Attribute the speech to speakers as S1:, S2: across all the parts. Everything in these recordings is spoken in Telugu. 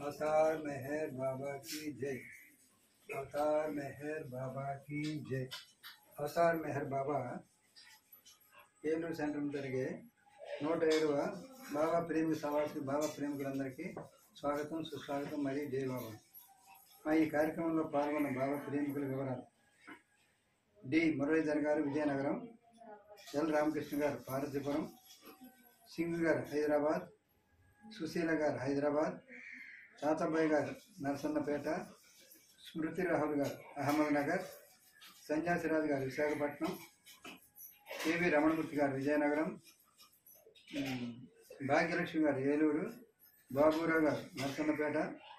S1: अवतार मेहर बाबा की जय अवतार मेहर बाबा की జై అవతార్ మెహర్ బాబా ఏలూరు సెంటర్ జరిగే నూట ఏడవ బాబా ప్రేమిక సవాసి బాబా ప్రేమికులందరికీ స్వాగతం సుస్వాగతం మరియు జై బాబా మా ఈ కార్యక్రమంలో పాల్గొన్న బాబా ప్రేమికుల వివరాలు డి మురళీధర్ గారు విజయనగరం ఎల్ రామకృష్ణ గారు పార్వతీపురం సింగ్ గారు హైదరాబాద్ సుశీల గారు హైదరాబాద్ తాతాబాయి గారు నరసన్నపేట స్మృతి రాహుల్ గారు అహ్మద్నగర్ సన్యాసిరాజు గారు విశాఖపట్నం కేవి రమణమూర్తి గారు విజయనగరం ఉమ్, భాగ్యలక్ష్మి గారు ఏలూరు బాబురావు గారు నరసన్నపేట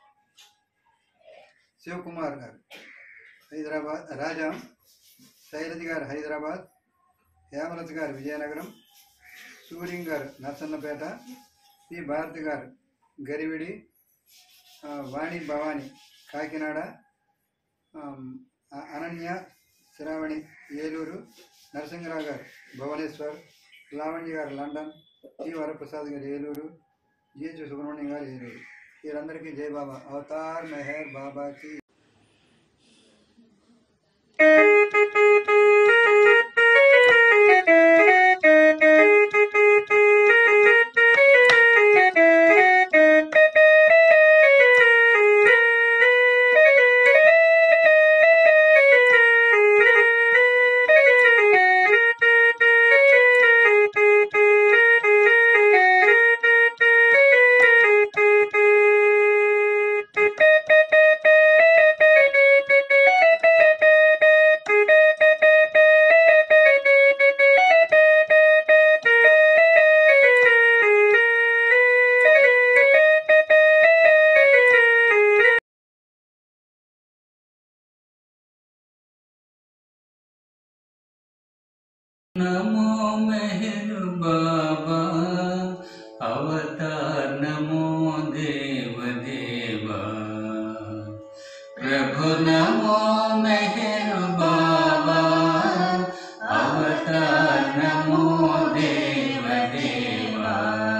S1: శివకుమార్ గారు హైదరాబాద్ రాజాం శైలజ గారు హైదరాబాద్ హేమలత గారు విజయనగరం సూర్యం గారు నరసన్నపేట పి భారతి గారు గరివిడి ఆ, వాణి భవాని కాకినాడ ఆమ్, అ- అనన్య శ్రావణి ఏలూరు నరసింహరావు గారు భువనేశ్వర్ లావణ్య గారు లండన్ టి వరప్రసాద్ గారు ఏలూరు జిహెచ్ సుబ్రహ్మణ్యం గారు ఏలూరు వీరందరికీ జై బాబా అవతార్ మెహర్ బాబాకి
S2: नमो मेहर बाबा अवतार नमो देव देवा प्रभु नमो मेहर बाबा अवतार नमो देव देवा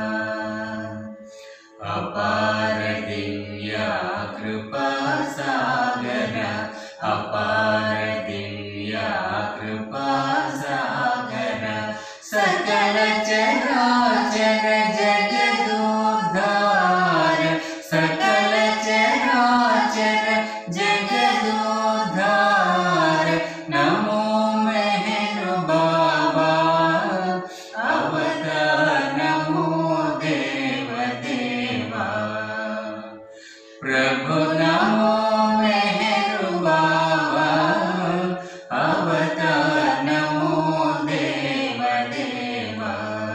S2: अपार दिव्या कृपा सागर अपार दिव्या कृपा सागर सकल चराचर जगदोद्धार सकल चराचर जगदोद्धार नमो मेहर बाबा अवतार नमो देव देवा प्रभु नमो मेहर बाबा अवतार नमो देव देवा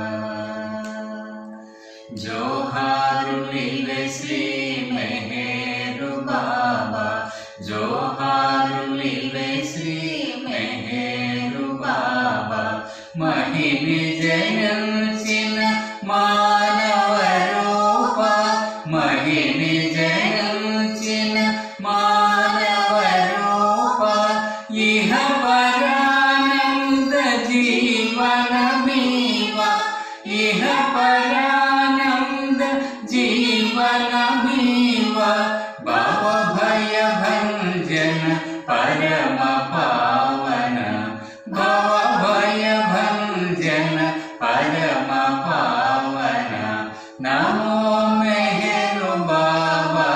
S2: जोहारुलिवे श्री मेहर बाबा जोहारुलिवे श्री मेहर बाबा महिनि जयंचिन मानव रूप महिनि जयंचिन मानव रूप इह परानंद जीवन मीवा इह परानंद जीवन मीवा भव भय भंजन परम पावन भव भय भंजन परम पावन नमो मेहर बाबा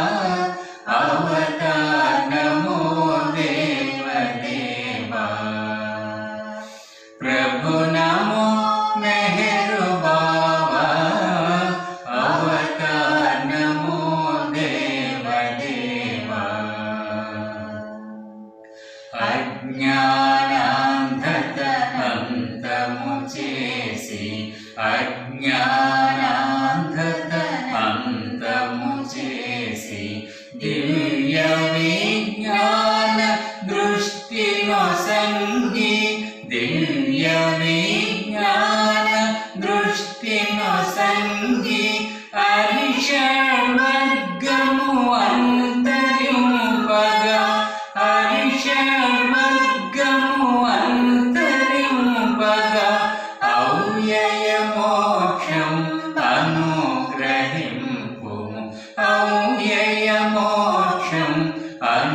S2: अवतार नमो देव देवा प्रभु नमो मेहर बाबा अवतार नमो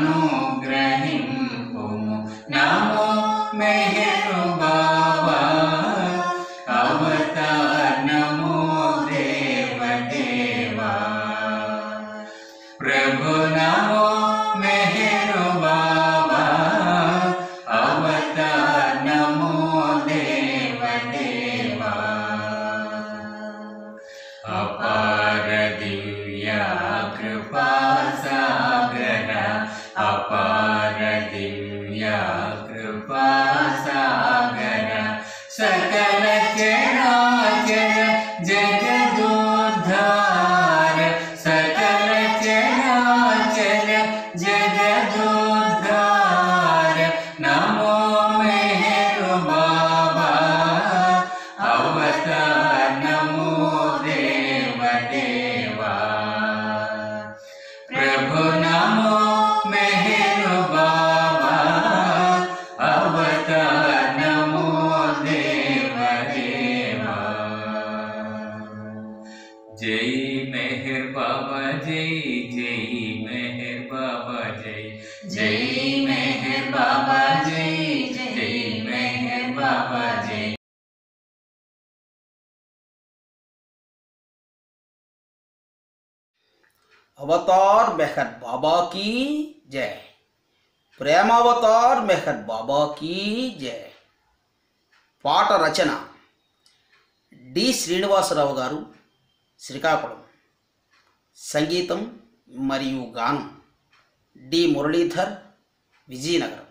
S2: అనుగ్రహింపుము నమో మెహరు బాబా అవతార్ నమో దేవదేవా ప్రభు నమో మెహరు బాబా అవతార్ నమో దేవదేవా అపార దివ్య కృపా సాగర అపార దివ్య కృపా సాగర సకల చరాచర జగదోద్ధార సకల చరాచర జగదోద్ధార నమో మెహరు బాబా అవతార్ నమో దేవదేవా ప్రభు నమో మెహరు బాబా అవతార్ నమో దేవదేవా జై మెహర్ బాబా జై జై మెహర్ బాబా జై జై మెహర్ బాబా జై జై మెహర్ బాబా జై
S3: అవతార్ మెహర్ బాబా కీ జై ప్రేమావతార్ మెహర్ బాబా కీ జై పాట రచన డి శ్రీనివాసరావు గారు శ్రీకాకుళం సంగీతం మరియు గానం డి మురళీధర్ విజయనగరం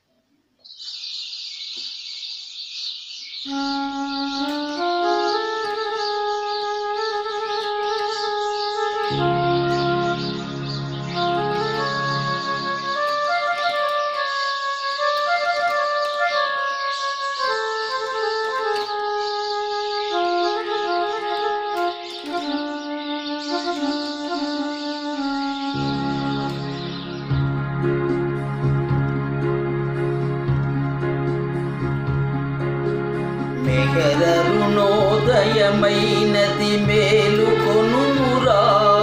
S3: మెహరరుణోదయమైనది మేలుకొనుమురా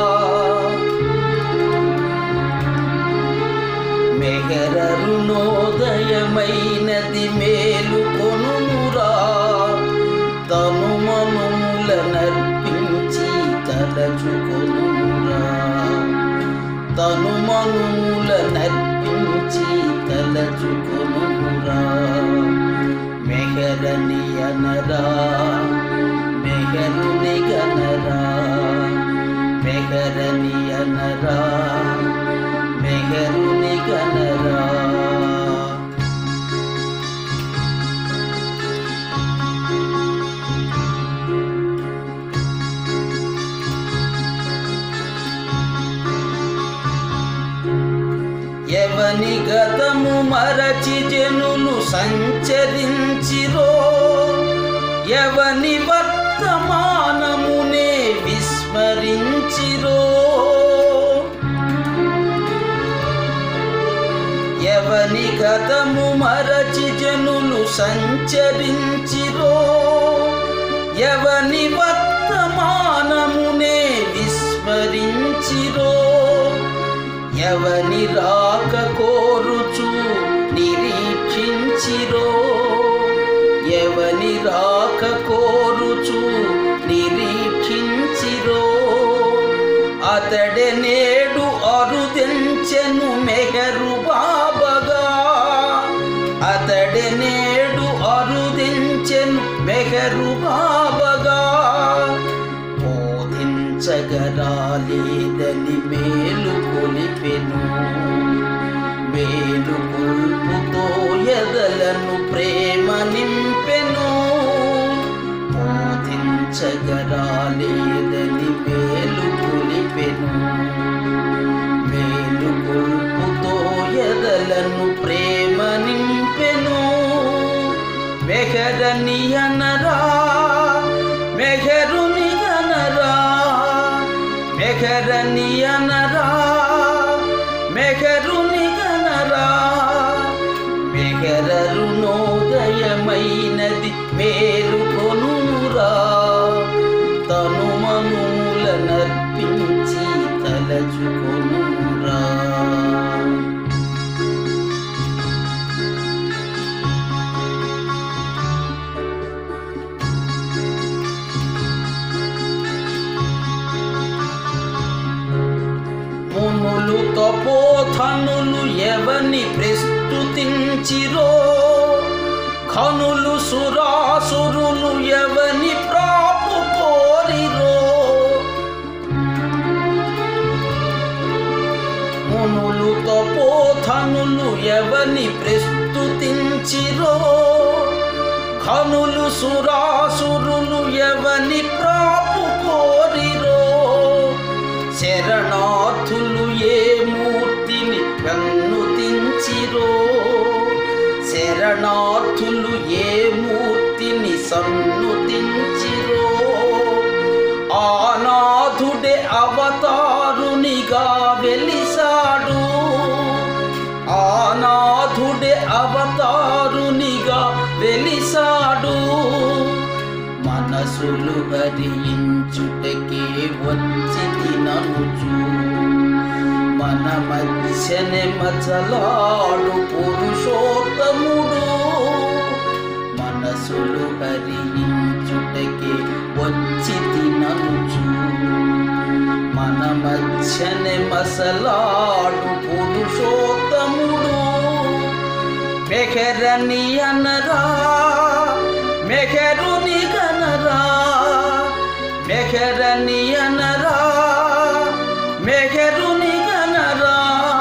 S3: మెహరరుణోదయమైనది మేలుకొనుమురా తను మనుముల నర్పించి తలచుకొనుమురా తను మనుముల నర్పించి తలచుకొనుమురా మెహరని అనరా మెహరుని గనరా మెహరని అనరా మెహరుని గనరా ఎవని గతము మరచి జనులు సంచరించిరో ఎవని వర్తమానమునే విస్మరించిరో ఎవని గతము మరచి జనులు సంచరించిరో ఎవని వర్తమానమునే విస్మరించిరో ఎవని రాక కోరుచు నిరీక్షించిరో ఎవని రాక కోరుచు నిరీక్షించిరో అతడే నేడు అరుదెంచెను మెహరు బాబగా అతడే నేడు అరుదించెను మెహరు బాబగా బోధించగరాలేదని మేలు కొలిపెను మేలు కొల్పుతో ఎదలను ప్రేమ నింపెను బోధించగరాలేదని మేలు కొలిపెను మేలు కొల్పుతో ఎదలను ప్రేమ నింపెను మెహరని అనరా మెహరుని అనరా మెహరని అనరా మెహరుని అనరా మెహరరునోదయమైనది మేలుకొనురా తను మనుల నర్పించి తలచుకొనురా మునులు తపోధనులు ఎవని ప్రస్తుతించిరో ఖనులు సురాసురులు ఎవని ప్రాపు కోరిరో మునులు తపోధనులు ఎవని ప్రస్తుతించిరో ఖనులు సురాసురులు ఎవని ప్రాపు కోరిరో శరణార్థులు ఏ మూర్తిని కన్నుతించిరో శరణార్థులు ఏ మూర్తిని సన్నుతించిరో ఆనాథుడే అవతారునిగా వెలిసాడు ఆనాథుడే అవతారునిగా వెలిసాడు మనసులు హరించుటకే వచ్చి తిననుచు మన మధ్యనే మచలాడు పురుషోత్తముడు మనసులు హరించుటకే వచ్చి తిననుచు మన మధ్యనే మసలాడు పురుషోత్తముడు మెహరని అనరా మెహరుని గనరా మెహరని అనరా మెహరుని గనరా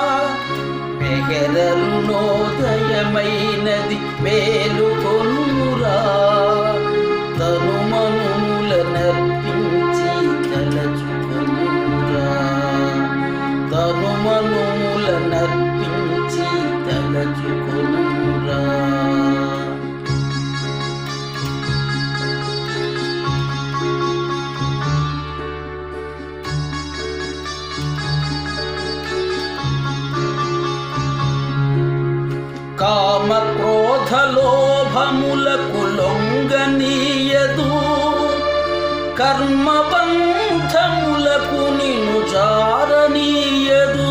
S3: మెహరరుణోదయమైనది మేలుకొనురా తను మనుల నర్పించి తలచుకొనురా తను మనుల నర్పించి తలచుకొనురా కామ క్రోధ లోభములకు లొంగనీయదు కర్మ బంధములకు నిన్ను జారనీయదు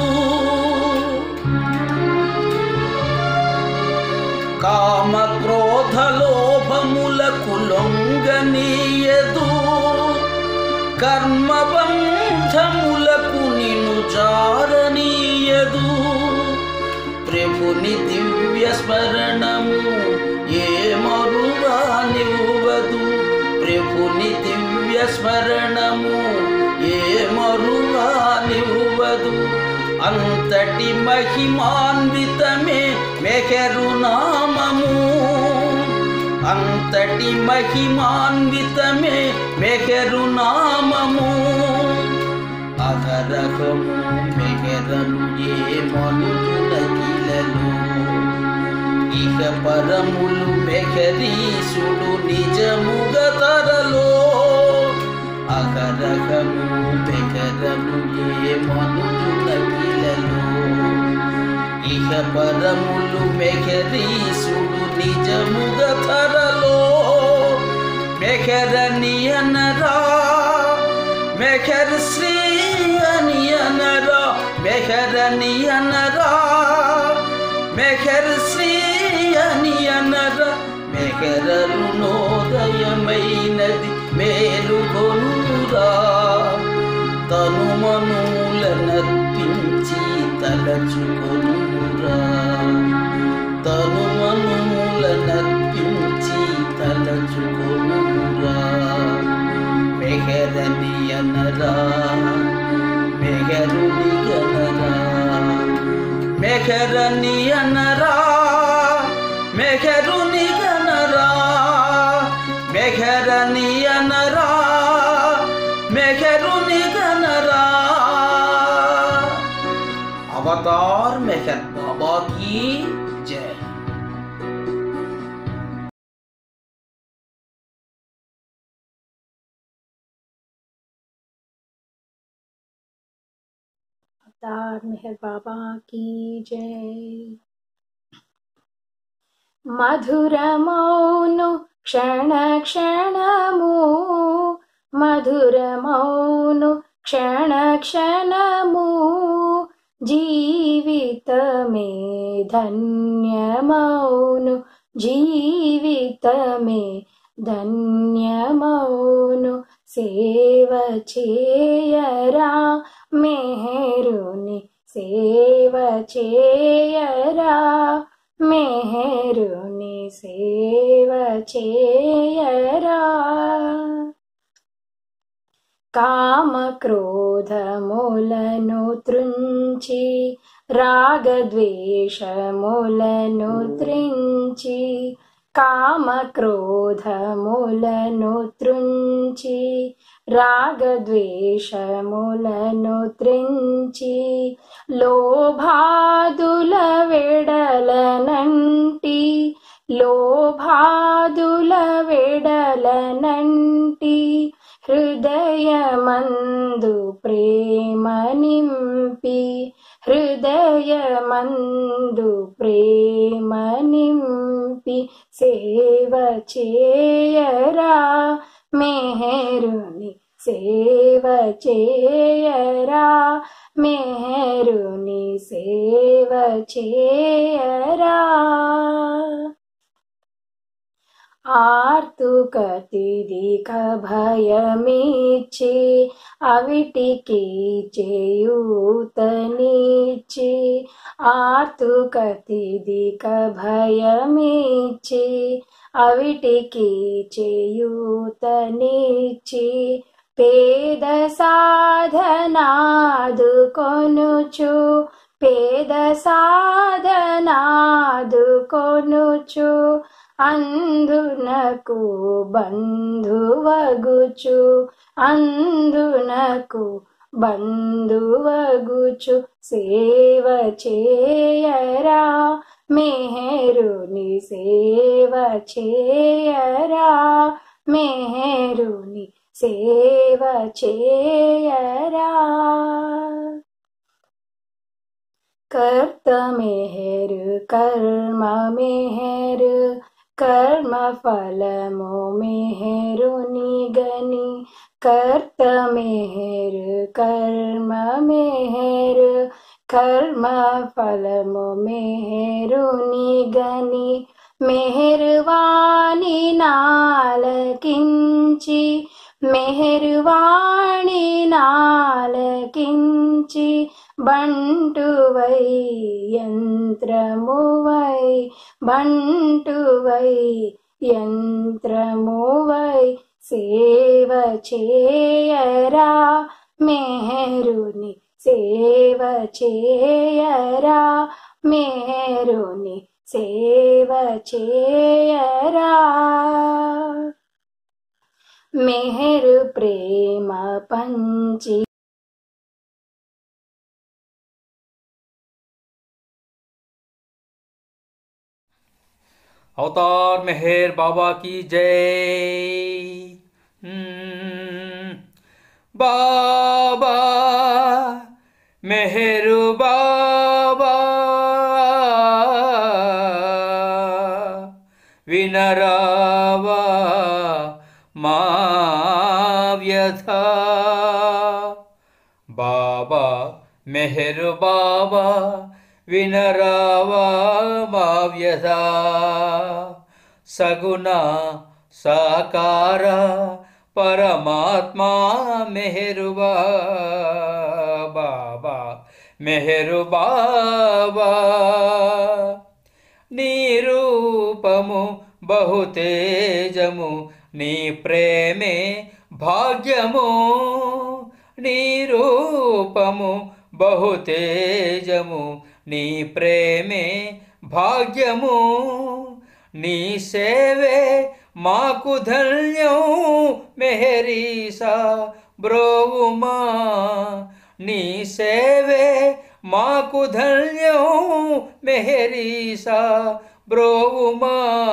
S3: కామ క్రోధ లోభములకు లొంగనీయదు కర్మ బంధములకు నిన్ను జారనీయదు ప్రభుని దివ్య స్మరణము ఏ మరుగా నివ్వదు ప్రభుని దివ్య స్మరణము ఏ మరుగా నివ్వదు అంతటి మహిమాన్వితమే మెహరు నామము అంతటి మహిమాన్వితమే మెహరు నామము అగరగము మెగరలు ఏ మనుజులకిలలో ఇక పరములు మెహరీసుడు నిజముగ తరలో అగరగము మెగరలు ఏ మనుజులకిలలో ఇక పరములు మెహరీసుడు నిజముగ తరలో మెహరని అనరా మెహర్ శ్రీ అని అనరా మెహరని అనరా మెహర్ శ్రీ అని అనరా మెహరరుణోదయమైనది మేలుకొనురా తను మనుల నర్పించి తలచుకొనురా తను మనుల నర్పించి తలచుకొనురా మెహరని అనరా మెహరుని గనరా మెహరని అనరా మెహరుని గనరా మెహరని అనరా మెహరుని గనరా అవతార్ మెహర్ బాబా की जय
S4: अवतार मेहर बाबा की जय మధురమౌను క్షణ క్షణము మధురమౌను క్షణ క్షణము జీవితమే ధన్యమౌను జీవితమే ధన్యమౌను సేవ చేయరా మెహరుని సేవ చేయరా మెహరుని సేవ చేయరా కామక్రోధములను త్రుంచి రాగద్వేషములను త్రించి కామక్రోధములను త్రుంచి రాగద్వేషములను త్రించి లోభాదుల వెడలనంటి లోభాదుల వెడలనంటి హృదయమందు ప్రేమ నింపి హృదయమందు ప్రేమ నింపి సేవ చేయరా మెహరుని సేవ చేయరా మెహరుని సేవ చేయరా ఆర్తుకతిదిక భయమిచ్చి అవిటికి చేయూతనిచ్చి ఆర్తుకతిదిక భయమిచ్చి అవిటికి చేయూతనిచ్చి పేద సాధనాదు కొనుచు పేద సాధనాదు కొనుచు అందునకు బంధువగుచు అందునకు బంధువగుచు సేవ చేయరా మెహరుని సేవ చేయరా మెహరుని సేవ చేయరా కర్త మెహరు కర్మ మెహరు కర్మ ఫలము మెహరు నిగని కర్త మెహరు కర్మ మెహరు కర్మ ఫలము మెహరు నిగని మెహరువాణి నాలకించి మెహరువాణి నాలకించి బంటువై యంత్రమువై బంటువై యంత్రమువై సేవ చేయరా మెహరుని సేవ చేయరా మెహరుని సేవ చేయరా మెహరు ప్రేమ పంచి
S5: अवतार मेहर बाबा की जय हम्म, बाबा मेहर बाबा विनरावा मा व्यथा బాబా మెహరు బాబా వినరావా మా వ్యధ సగుణ సాకార పరమాత్మా మెహరుబా బాబా మెహరు బాబా నీ రూపము బహుతేజము నీ ప్రేమే భాగ్యము నీ రూపము బహుతేజము నీ ప్రేమే భాగ్యము నీ సేవే మాకు ధన్యం మెహరీసా బ్రోవుమా నీ సేవే మాకు ధన్యం మెహరీసా బ్రోవుమా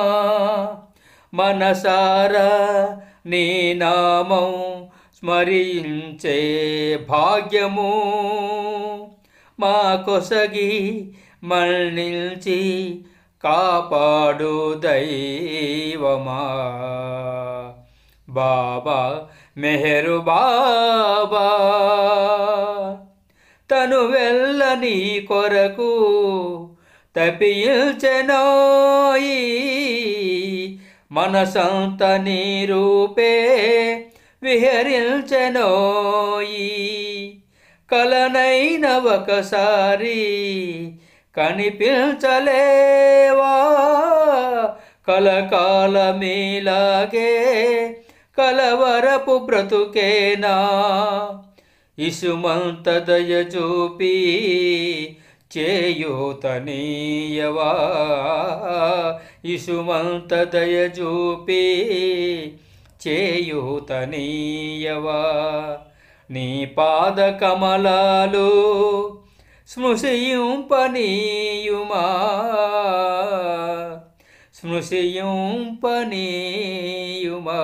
S5: మనసారా నీ నామం స్మరించే భాగ్యము మా కొసగి మళ్ళించి కాపాడు దైవమా బాబా మెహరు బాబా తను వెళ్ళ నీ కొరకు తపిల్చెనోయి మనసంత నీ రూపే విహరించెనోయి కలనైన ఒకసారి కనిపించలేవా కలకాలమీలాగే కలవరపు బ్రతుకేనా ఇసుమంత దయ చూపి చేయూతనీయవా ఇసుమంత దయ చూపి చేయూతనీయవా నీ పాద కమలాలు స్మృశింపనీయుమా స్మృశింపనీయుమా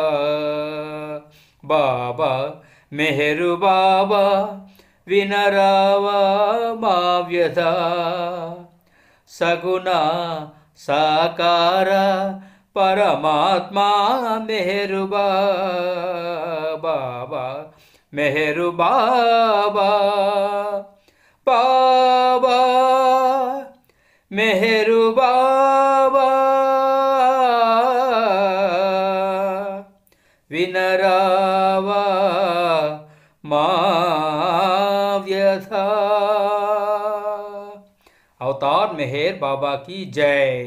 S5: బాబా మెహరు బాబా వినరావా మా వ్యధ సగుణ సాకార పరమాత్మా మెహరు బాబా మెహరు బాబా బాబా మెహరు బాబా వినరావా మా వ్యథ अवतार मेहर बाबा की जय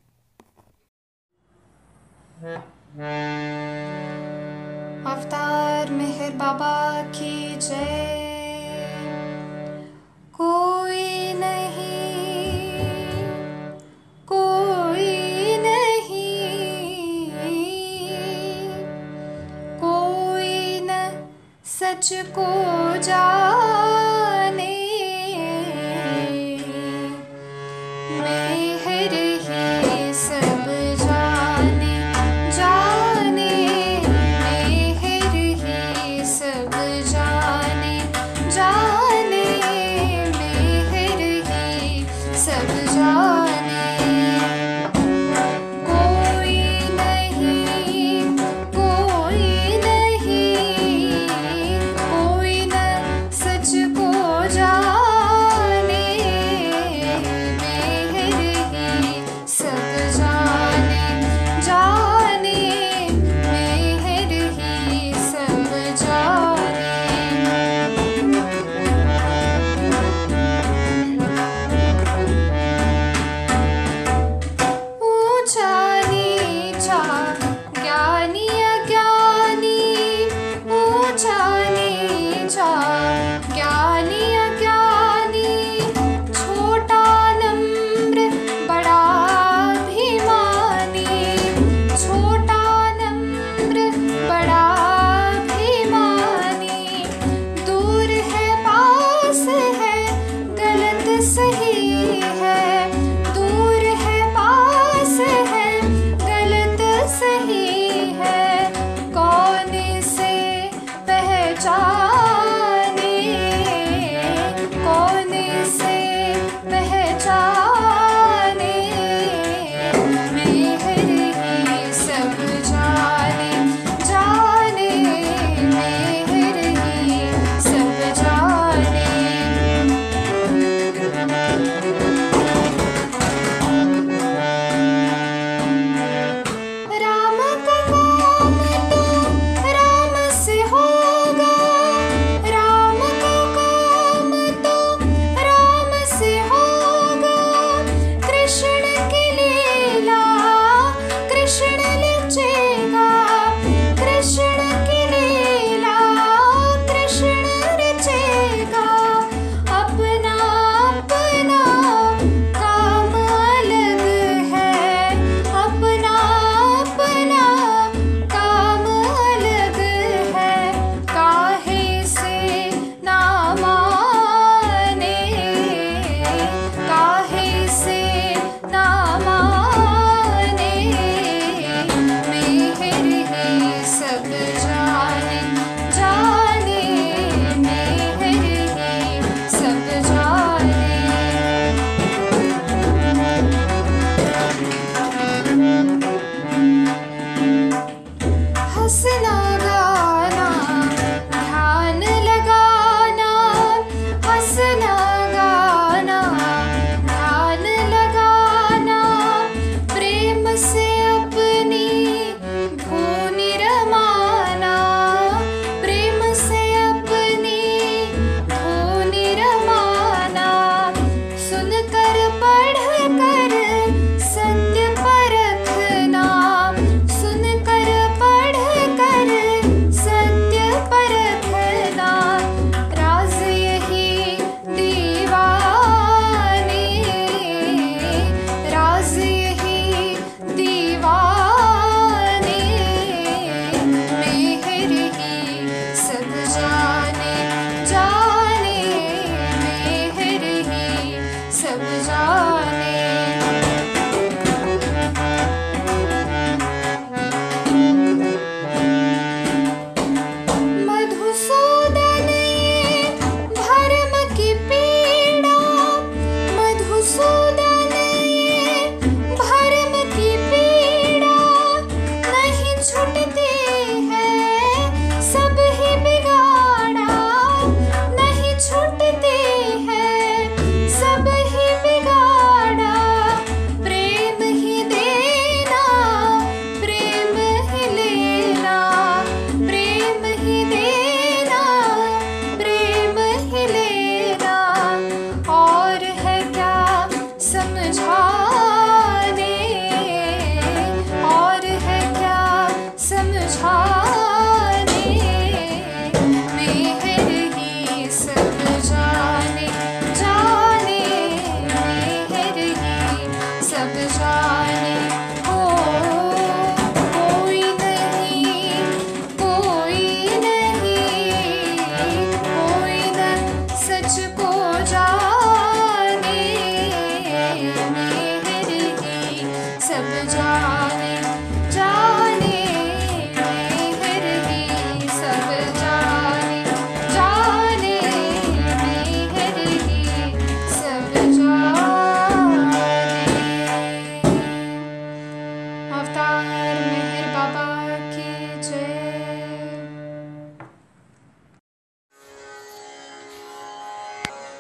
S6: अवतार मेहर बाबा की जय कोई नहीं कोई नहीं कोई न सच को जाने मेहर ही सब जाने जाने मेहर ही सब जाने जाने मेहर ही सब जाने कोई नहीं कोई नहीं कोई न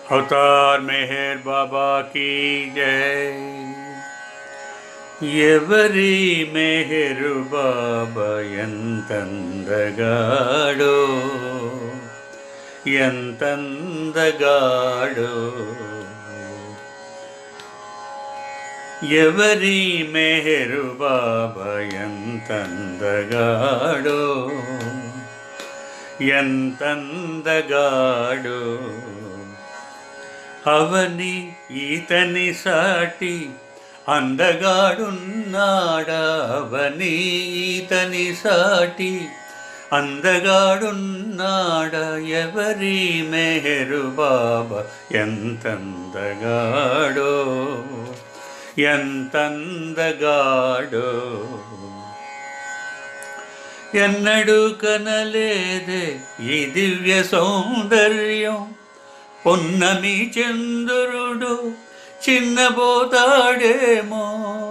S7: अवतार मेहर बाबा की जय ఎవరి మెహరు బాబా ఎంతందగాడో ఎంతందగాడో ఎవరి మెహరు బాబా ఎంతందగాడో ఎంతందగాడో అవని ఈతని సాటి అందగాడున్నాడవని ఈతని సాటి అందగాడున్నాడ ఎవరి మెహరు బాబా ఎంతందగాడో ఎంతందగాడో ఎన్నడూ కనలేదే ఈ దివ్య సౌందర్యం పొన్నమి చంద్రుడు చిన్నబోతాడేమో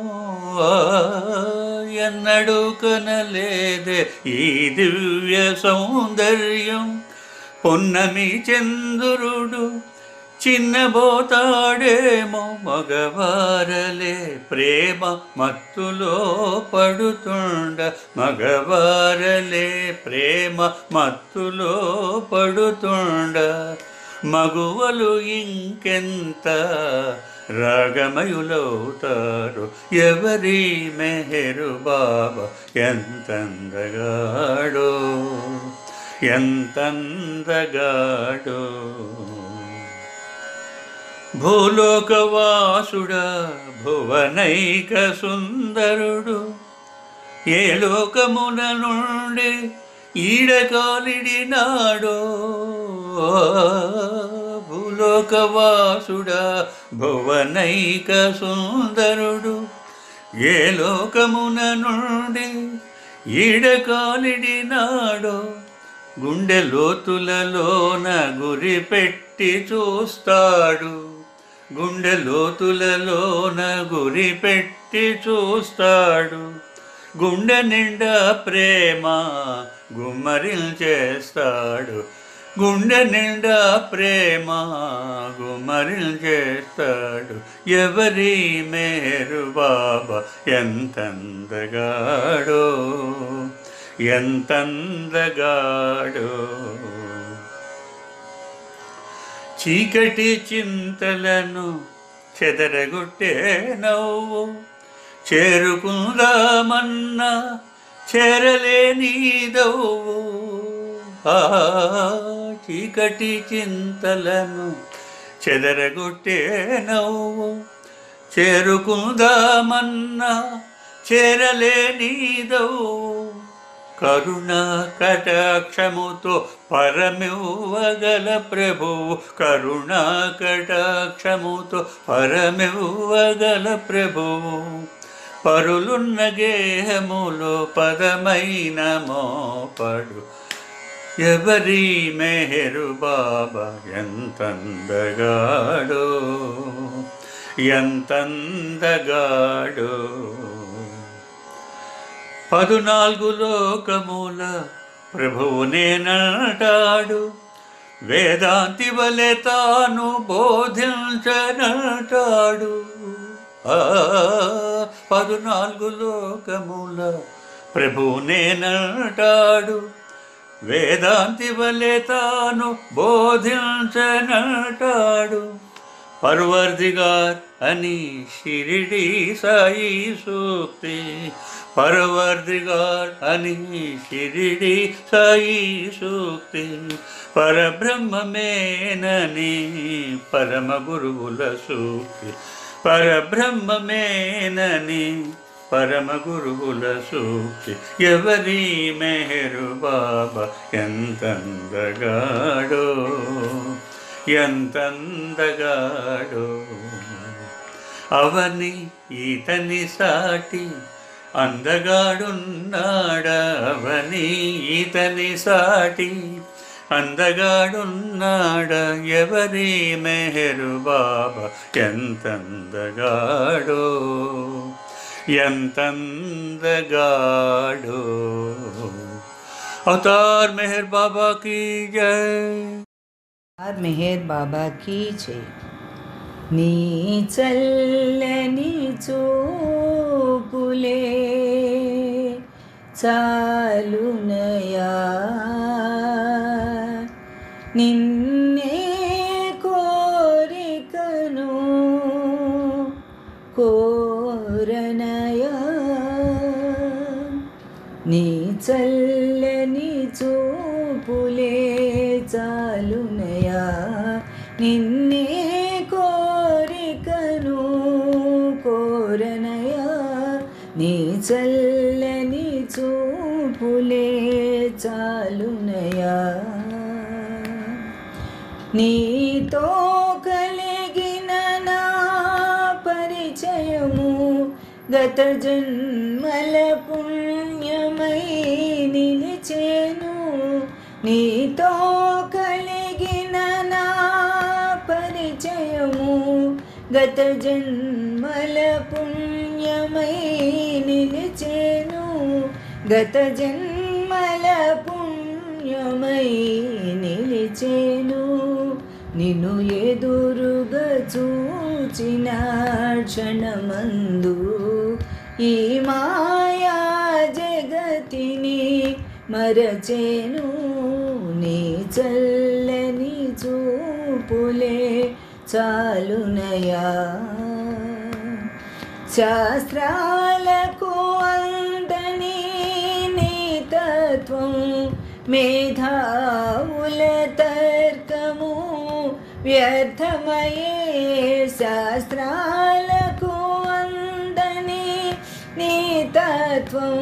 S7: ఎన్నడూ కనలేదే ఈ దివ్య సౌందర్యం పొన్నమి చంద్రుడు చిన్నబోతాడేమో మగవారలే ప్రేమ మత్తులో పడుతుండ మగవారలే ప్రేమ మత్తులో పడుతుండ మగువలు ఇంకెంత రాగమయులవుతారు ఎవరి మెహరు బాబా ఎంతందగాడో ఎంతందగాడో భూలోకవాసుడా భువనైక సుందరుడు ఏ లోకమున నుండి ఈడకాలిడినాడో భూలోకవాసుడా భువనైక సుందరుడు ఏ లోకమున నుండి ఈడకాలిడినాడో గుండె లోతులలోన గురి పెట్టి చూస్తాడు గుండె లోతులలోన గురి పెట్టి చూస్తాడు గుండె నిండా ప్రేమ గుమ్మరిల్చేస్తాడు గుండె నిండా ప్రేమ గుమ్మరిల్చేస్తాడు ఎవరి మేరు బాబా ఎంతందగాడో ఎంతందగాడో చీకటి చింతలను చెదరగొట్టే నవ్వు చేరుకుందామన్నా చేరలేనిదవు ఆ చీకటి చింతలను చెదరగొట్టే నవ్వు చేరుకుందామన్నా చేరలేనిదవు కరుణ కటాక్షముతో పరమివ్వగల ప్రభువు కరుణ కటాక్షముతో పరమివ్వగల ప్రభువు పరులున్న గేహములో పదమైన మోపడు ఎవరి మెహరు బాబా ఎంతందగాడో ఎంతందగాడో పదునాలుగు లోకముల ప్రభువునే నటాడు వేదాంతి వలె తాను బోధించనటాడు ఆ, పదునాలుగు లోకముల ప్రభువునే నటాడు వేదాంతి వలె తాను బోధించనటాడు పర్వర్దిగార్ అని షిరిడి సాయి సూక్తి పరవర్దిగార్ అని షిరిడి సాయి సూక్తి పరబ్రహ్మమేనని పరమ గురువుల సూక్తి పరబ్రహ్మమేనని పరమ గురువుల సూక్తి ఎవరి మెహరు బాబా ఎంతందగాడో ఎంతందగాడో అవని ఈతని సాటి అందగాడున్నాడవని ఈతని సాటి అందగాడున్నాడ ఎవరి మెహరు బాబా ఎంతందగాడో ఎంతందగాడో అవతార్ మెహర్ బాబా की जय
S8: ఆర్ మెహర్ బాబా కీ జై నీ చల్లని చూపులే చాలునయా నిన్నే కోరికను కోరనయా నీ చల్లని చూపులే చాలునయా నిన్నే కోరికను కోరనయా నీ చల్లని చూపులే చాలునయా నీతో కలిగిన నా పరిచయము గత జన్మల పుణ్యమై నిలిచేను నీతో కలిగిన నా పరిచయము గత జన్మల పుణ్యమై నిలిచేను గత జన్మల పుణ్యమై నిలిచేను నిన్ను ఎదురుగా చూచిన క్షణమందు ఈ మాయా జగతిని మరచేను నీ చల్లని చూపులే చాలునయా శాస్త్రాలకు అందని నీ తత్వం మేధావుల తర్కము వ్యర్థమయే శాస్త్రాలకు అందని నీ తత్వం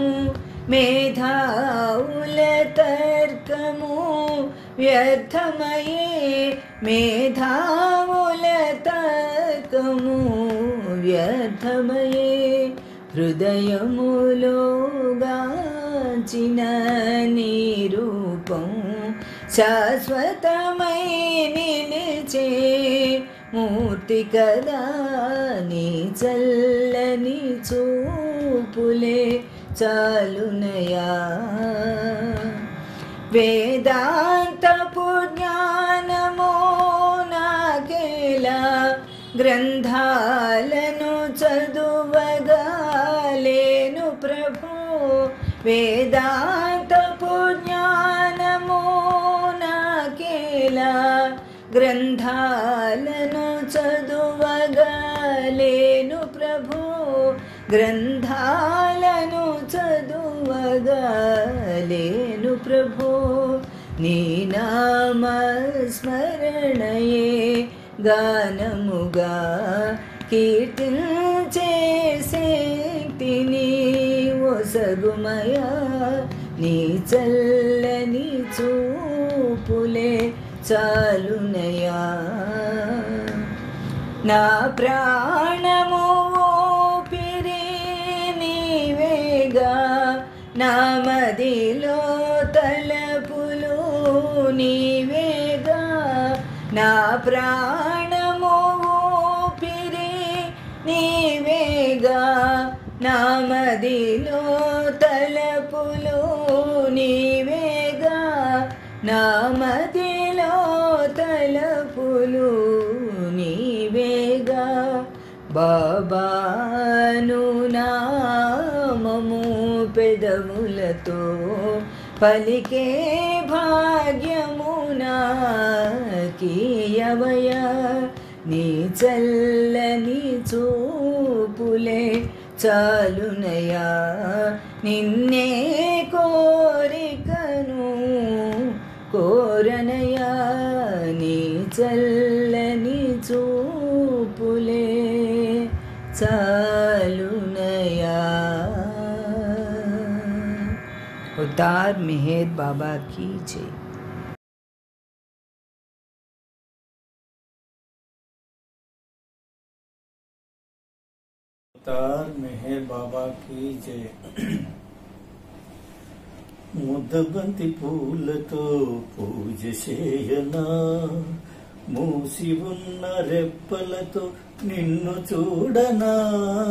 S8: మేధావుల తర్కము వ్యర్థమయే మేధావుల తర్కము వ్యర్థమయే హృదయములో గాచిన నీ రూపం శాశ్వతమై నిలిచే మూర్తి కదా నీ చల్లని చూపులే చాలునయా వేదాంతపు జ్ఞానమో నాకేలా గ్రంథాలను చదువగాలేను ప్రభు వేదాంతపు జ్ఞానమో నాకేలా గ్రంథాలను చదువగాలేను ప్రభు గ్రంథాలను చదువగాలేను ప్రభు నీ నామ స్మరణయే గానముగా కీర్తించే శక్తిని ఒసగుమయ నీ చల్లని చూపులే చాలునయా నా ప్రాణము ఊపిరి నీవేగా నా మదిలో తలపులు నీవేగా నా ప్రాణము ఊపిరి నీవేగా నా మదిలో తలపులు నీవేగా నా మదిలో తలపులు నీవేగా బాబాను నామము పెదవులతో పలికే భాగ్యమునా కీయవయ నీ చల్లని చూపులే చాలునయా నిన్నే కోరికను కోరనయా నీ చల్లని చూపులే చాలునయా ఉతార్ మెహర్ బాబా की जय
S9: तार मेहर बाबा की జయ ముద్దబంతి పూలతో పూజ చేయనా మూసి ఉన్న రెప్పలతో నిన్ను చూడనా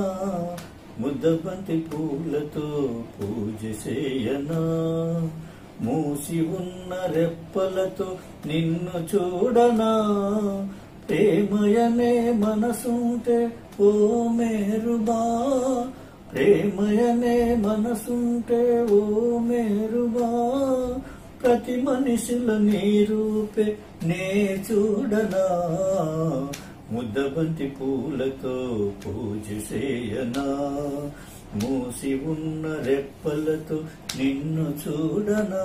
S9: ముద్దబంతి పూలతో పూజ చేయనా మూసి ఉన్న రెప్పలతో నిన్ను చూడనా ప్రేమయనే మనసుంటే ఓ మేరుబా ప్రేమయనే మనసుంటే ఓ మేరుబా ప్రతి మనిషిలో నీ రూపే నే చూడనా ముద్దబంతి పూలతో పూజ చేయనా మూసి ఉన్న రెప్పలతో నిన్ను చూడనా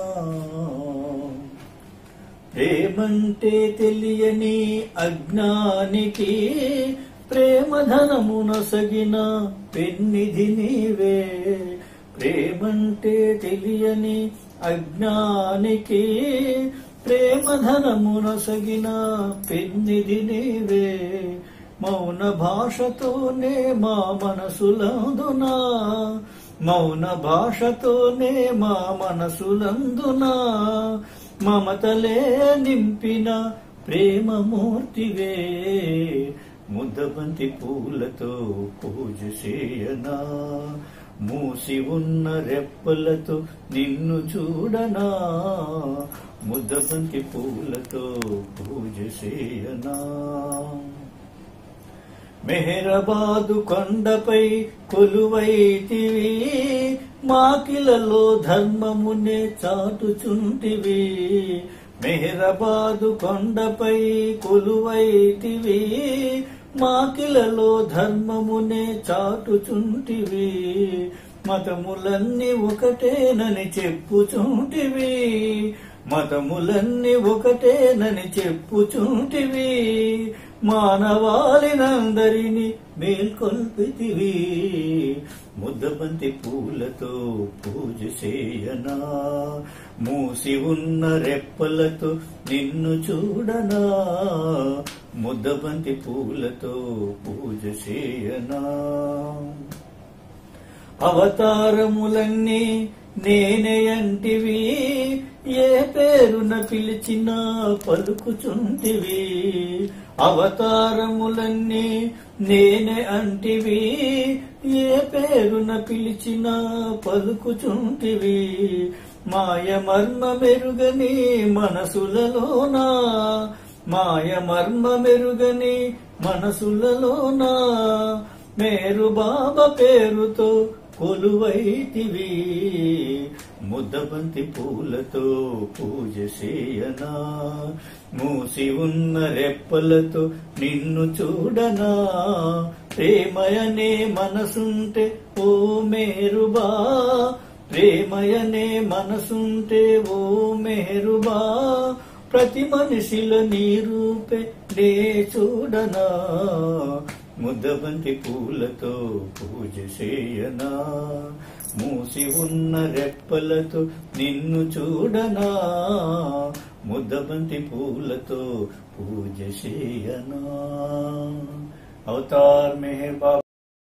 S9: ప్రేమంటే తెలియని అజ్ఞానికి ప్రేమధనమున సగిన పెన్నిధి నీవే ప్రేమంటే తెలియని అజ్ఞానికి ప్రేమధనమున సగిన పెన్నిధి నీవే మౌన భాషతోనే మా మనసులందునా మౌన భాషతోనే మా మనసులందునా మమతలే నింపిన ప్రేమమూర్తివే ముద్దబంతి పూలతో పూజ చేయనా మూసి ఉన్న రెప్పలతో నిన్ను చూడనా ముద్దబంతి పూలతో పూజ చేయనా మెహరబాదు కొండపై కొలువైతివి మాకిలలో ధర్మమునే చాటుచుంటివి మెహరబాదు కొండపై కొలువైతివి మాకిలలో ధర్మమునే చాటుచుంటివి మతములన్నీ ఒకటేనని చెప్పుచుంటివి మతములన్నీ ఒకటేనని చెప్పుచుంటివి మానవాళినందరిని మేల్కొల్పితివి ముద్దబంతి పూలతో పూజ చేయనా మూసి ఉన్న రెప్పలతో నిన్ను చూడనా ముద్దబంతి పూలతో పూజ చేయనా అవతారములన్నీ నేనే అంటివి ఏ పేరున పిలిచినా పలుకుచుంటివి అవతారములన్నీ నేనే అంటివి ఏ పేరున పిలిచినా పలుకుచుంటివి మాయ మర్మ మెరుగని మనసులలోనా మాయ మర్మ మెరుగని మనసులలోనా మేరు బాబా పేరుతో కొలువైతివి ముద్దబంతి పూలతో పూజ చేయనా మూసి ఉన్న రెప్పలతో నిన్ను చూడనా ప్రేమయనే మనసుంటే ఓ మేరుబా ప్రేమయనే మనసుంటే ఓ మేరుబా ప్రతి మనిషిలో నీ రూపే నే చూడనా ముద్దబంతి పూలతో పూజ చేయనా మూసి ఉన్న రెప్పలతో నిన్ను చూడనా ముద్దబంతి పూలతో పూజ చేయనా అవతార్ మెహర్ బాబా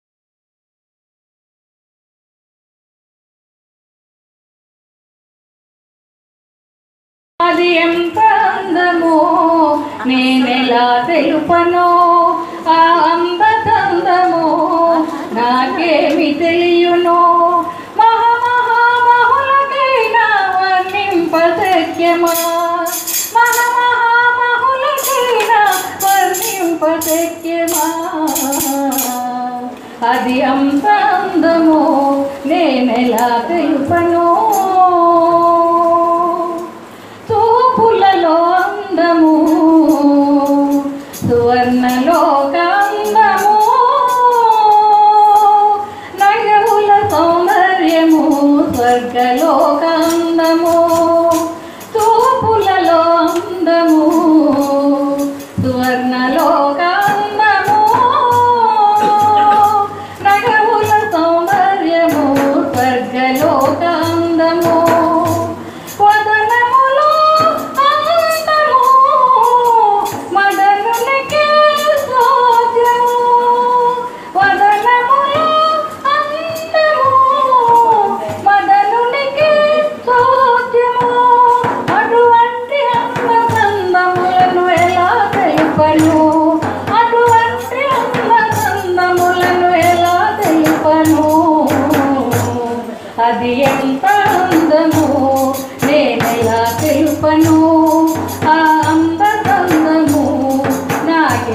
S10: అది ఎంత అందమో నేనెలా తెలుపనో ఆ అందతందమో నాకేమి తెలియనో మహమహామహులకైనా వర్ణింపశక్యమా మహమహామహులకైనా వర్ణింపశక్యమా అది అంత అందమో నేనెలా తెలుపనో తూపులలో అందము సువర్ణలోక అందము నగవుల సౌందర్యము స్వర్గలోక అందము తూపులలో అందము సువర్ణలోక అందము నగవుల సౌందర్యము స్వర్గలోక అందము వదనములో అందము మదనునికే స్తోత్రము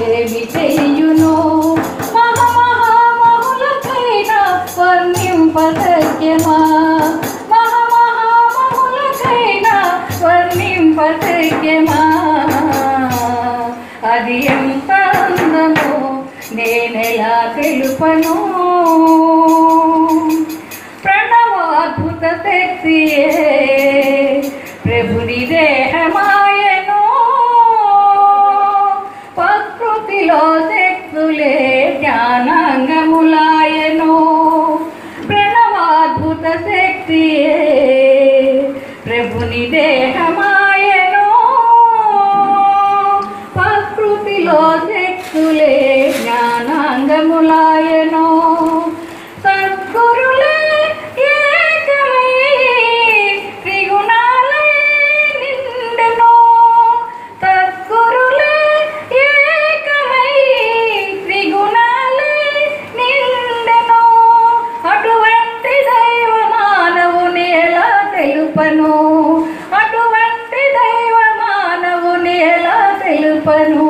S10: నాకేమి తెలియును మహమహామహులకైనా వర్ణింపదగ్యమా మహమహామహులకైనా వర్ణింపదగ్యమా అది ఎంత అందమో నేనెలా తెలుపను ప్రణవాద్భుత శక్తియే ప్రభుని దేహమాయను ప్రకృతిలో శక్తులే జ్ఞానాంగములాయను ప్రణవాద్భుత శక్తియే ప్రభుని దేహమాయను ప్రకృతిలో శక్తులే జ్ఞానాంగములాయను సద్గురులే ఏకమై త్రిగుణాలై నిండెను సద్గురులే ఏకమై త్రిగుణాలై నిండెను అటువంటి దైవ మానవుని ఎలా తెలుపను అటువంటి దైవ మానవుని ఎలా తెలుపను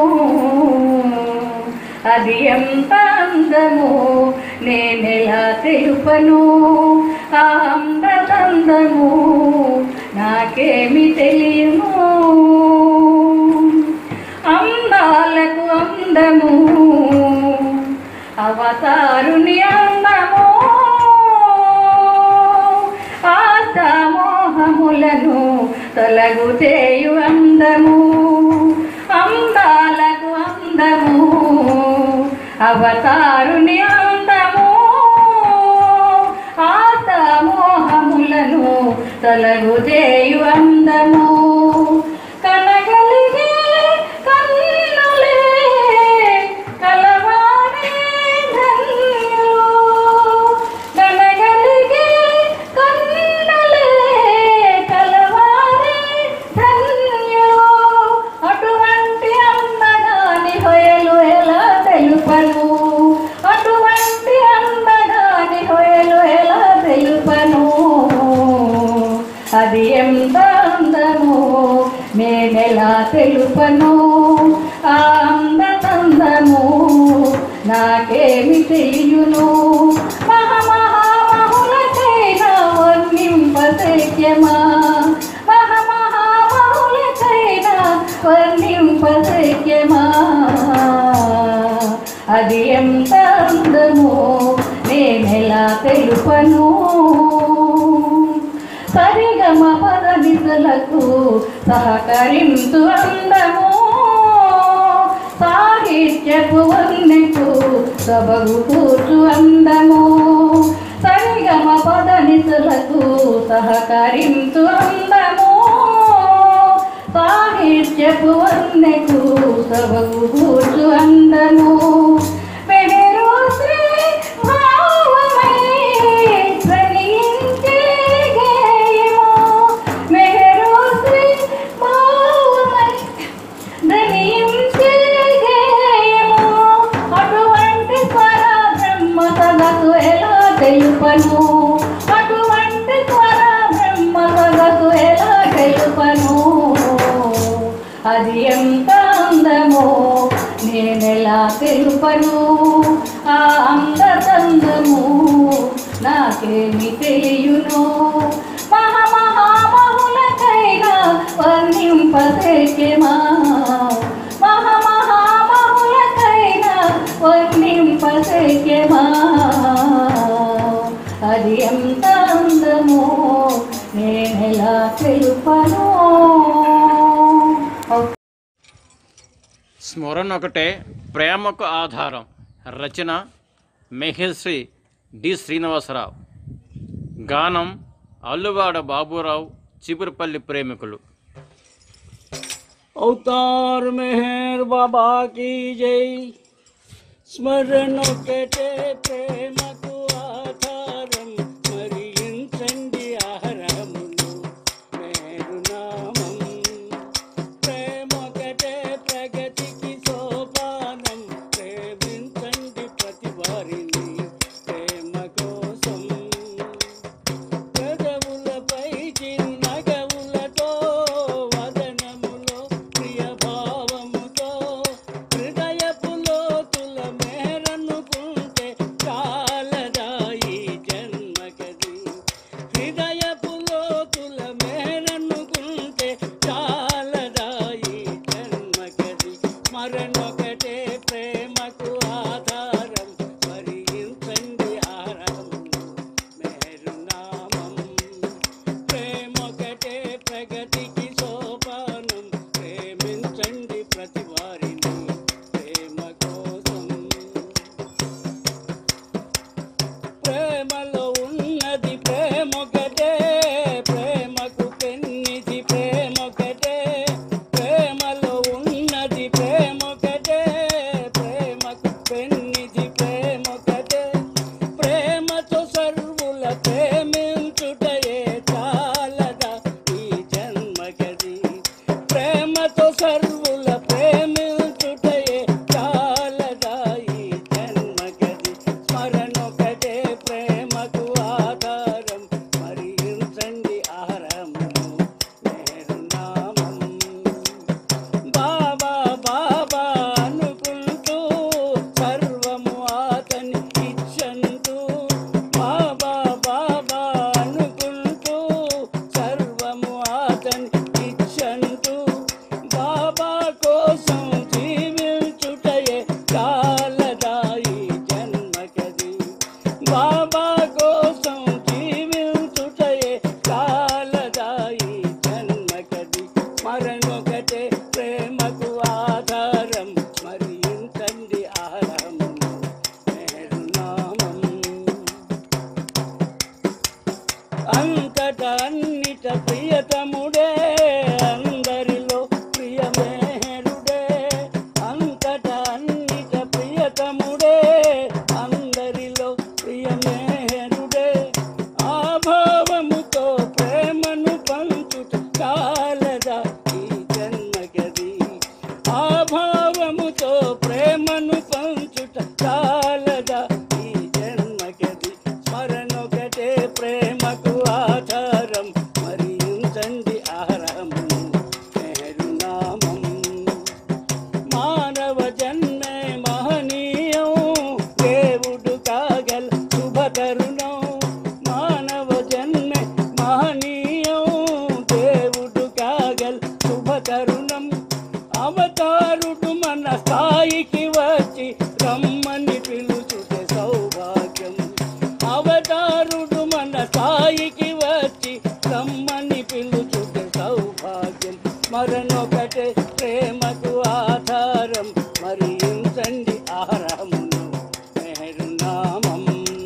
S10: అది ఎంత అందము నేనెలా తెలుపను ఆ అందదందము నాకేమి తెలియను అందాలకు అందము అవతారుని అందము ఆశామోహములను తొలగు చేయు అందము అందాలకు అందము అవతారుని అందము ఆశామోహములను తొలగు చేయు అందము కనగలిగే కన్నులే కలవారే ధన్యులు కనగలిగే కన్నులే కలవారే ధన్యులు అటువంటి అందగాని హొయలు ఎలా తెలుపను అటువంటి అందగాని హొయలు ఎలా తెలుపను అది ఎంత అందము నేనెలా తెలుపను ఆ అందదందము నాకేమి తెలియను మహమహామహులకైనా వర్ణింపశక్యమా మహమహామహులకైనా వర్ణింపశక్యమా అది ఎంత అందము నేనెలా తెలుపను సరిగమ పదనిసలకు సహకరించు అందము సాహిత్యపు వన్నెకు సబగు కూర్చు అందము సరిగమ పదనిసలకు సహకరించు అందము సాహిత్యపు వన్నెకు సబగు కూర్చు అందము పెడరు శ్రీ భావమై ధ్వనించే గేయము మెహరు శ్రీ భావమై ధ్వనించే గేయము అటువంటి స్వర బ్రహ్మ సగసు ఎలా తెలుపను అటువంటి స్వర బ్రహ్మ సగసు ఎలా తెలుపను అది ఎంత అందమో నేనెలా తెలుపను ఆ అందదందము నాకేమి తెలియను మహమహామహులకైనా వర్ణింపశక్యమా మహమహామహులకైనా వర్ణింపశక్యమా అది ఎంత అందమో నేనెలా తెలుపను
S11: స్మరణ ఒకటే ప్రేమకు ఆధారం రచన మెహశ్రీ డి శ్రీనివాసరావు గానం అల్లువాడ బాబురావు చిపురుపల్లి ప్రేమికులు
S12: अवतार मेहर बाबा की जय స్మరణ ఒకటే ప్రేమకు ఆధారం మరించండి ఆహారములు మేరు నామం ప్రేమొకటే ప్రగతికి సోపానం ప్రేమించండి ప్రతి వారిని ప్రేమ కోసం పెదవులపై చిరునగవులతో వదనములో ప్రియ భావముతో హృదయపు సర్వము అతని ఇచ్చంటూ బాబా బాబా అనుకుంటూ సర్వము అతని ఇచ్చంటూ బాబా కోసం జీవించుటయే చాలదాయి జన్మకది బాబా కోసం జీవించుటయే చాలదాయి జన్మకది మరణొకటే ప్రేమకు ఆధారం మరి ఇంతండి ఆహారము నామం అంతట అన్నిట ప్రియతముడే అందరిలో ప్రియమేరుడే అంతట అన్నిట ప్రియతముడే అందరిలో ప్రియమేరుడే ఆభావముతో ప్రేమను పంచుట కాలదా ఈ జన్మగది ఆభావముతో ప్రేమను పంచుట కాలదా ఈ జన్మగది స్మరణొకటే ప్రేమకు ఆధారం మరి ఉంచండి ఆహారము నామం మానవ జన్మే మహనీయం దేవుడు కాగల శుభతరుణం మానవ జన్మే మహనీయం దేవుడు కాగల శుభతరుణం అవతారుడు మన స్థాయికి వచ్చి రమ్మని పిలుచుటే సౌభాగ్యం అవతారుడు మన స్థాయికి వచ్చి రమ్మని పిలుచుటే సౌభాగ్యం మరణొకటే ప్రేమకు ఆధారం మరి ఇంచండి ఆహారమును నామం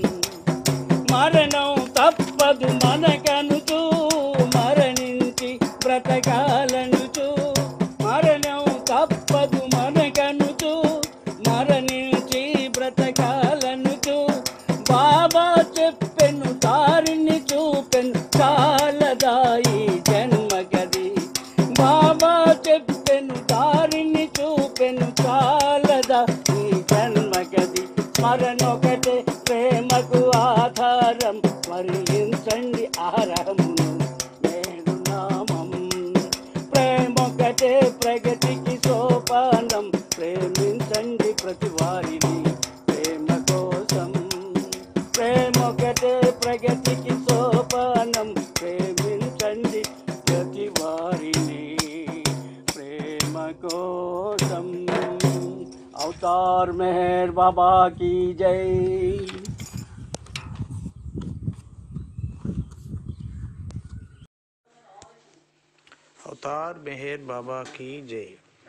S12: మరణం తప్పదు మనకనుచు మరణించి బ్రతకాలనుచు మరణం తప్పదు మనకనుచు మరణించి బ్రతకాలనుచు బాబా చెప్పెను దారిని చూపెను చాలదాయి జన్మగది బాబా చెప్పెను దారిని చూపెను చాలదా ఈ జన్మగది మరణొకటే ప్రేమకు ఆధారం మరి ఇంచండి ఆహారమును నేడు నామం ప్రేమొకటే ప్రగతికి సోపానం ప్రేమించండి ప్రతి వారిని ప్రేమ కోసం ప్రేమొకటే ప్రగతికి సోపానం ప్రేమించండి ప్రతి వారిని ప్రేమ కోసం అవతార్ మెహర్ బాబా की जय
S13: అవతార్ మెహర్ బాబా కీ జై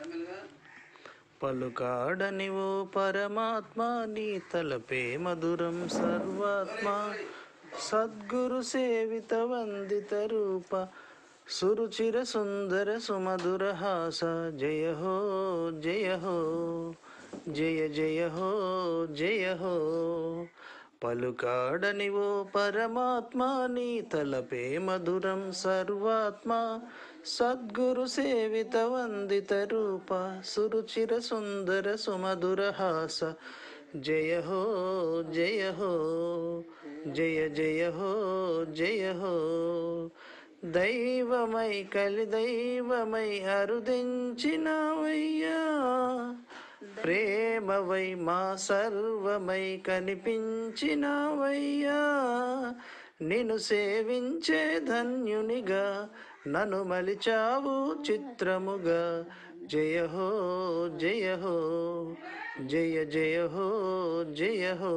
S13: పలుకాడనివో పరమాత్మ నీ తలపే మధురం సర్వాత్మ సద్గురు సేవిత వందిత రూప సురుచిర సుందర సుమధుర హాస జయ హో జయ హో జయ జయ హో జయ హో పలుకాడనివో పరమాత్మ నీ తలపే మధురం సర్వాత్మ సద్గురు సేవిత వందిత రూప సురుచిర సుందర సుమధుర హాస జయ హో జయ హో జయ జయ హో జయ హో దైవమై కలి దైవమై అరుదించినవయ్యా ప్రేమవై మా సర్వమై కనిపించినవయ్యా నిన్ను సేవించే ధన్యునిగా నన్ను మలిచావు చిత్రముగా జయ హో జయ హో జయ జయ హో జయ హో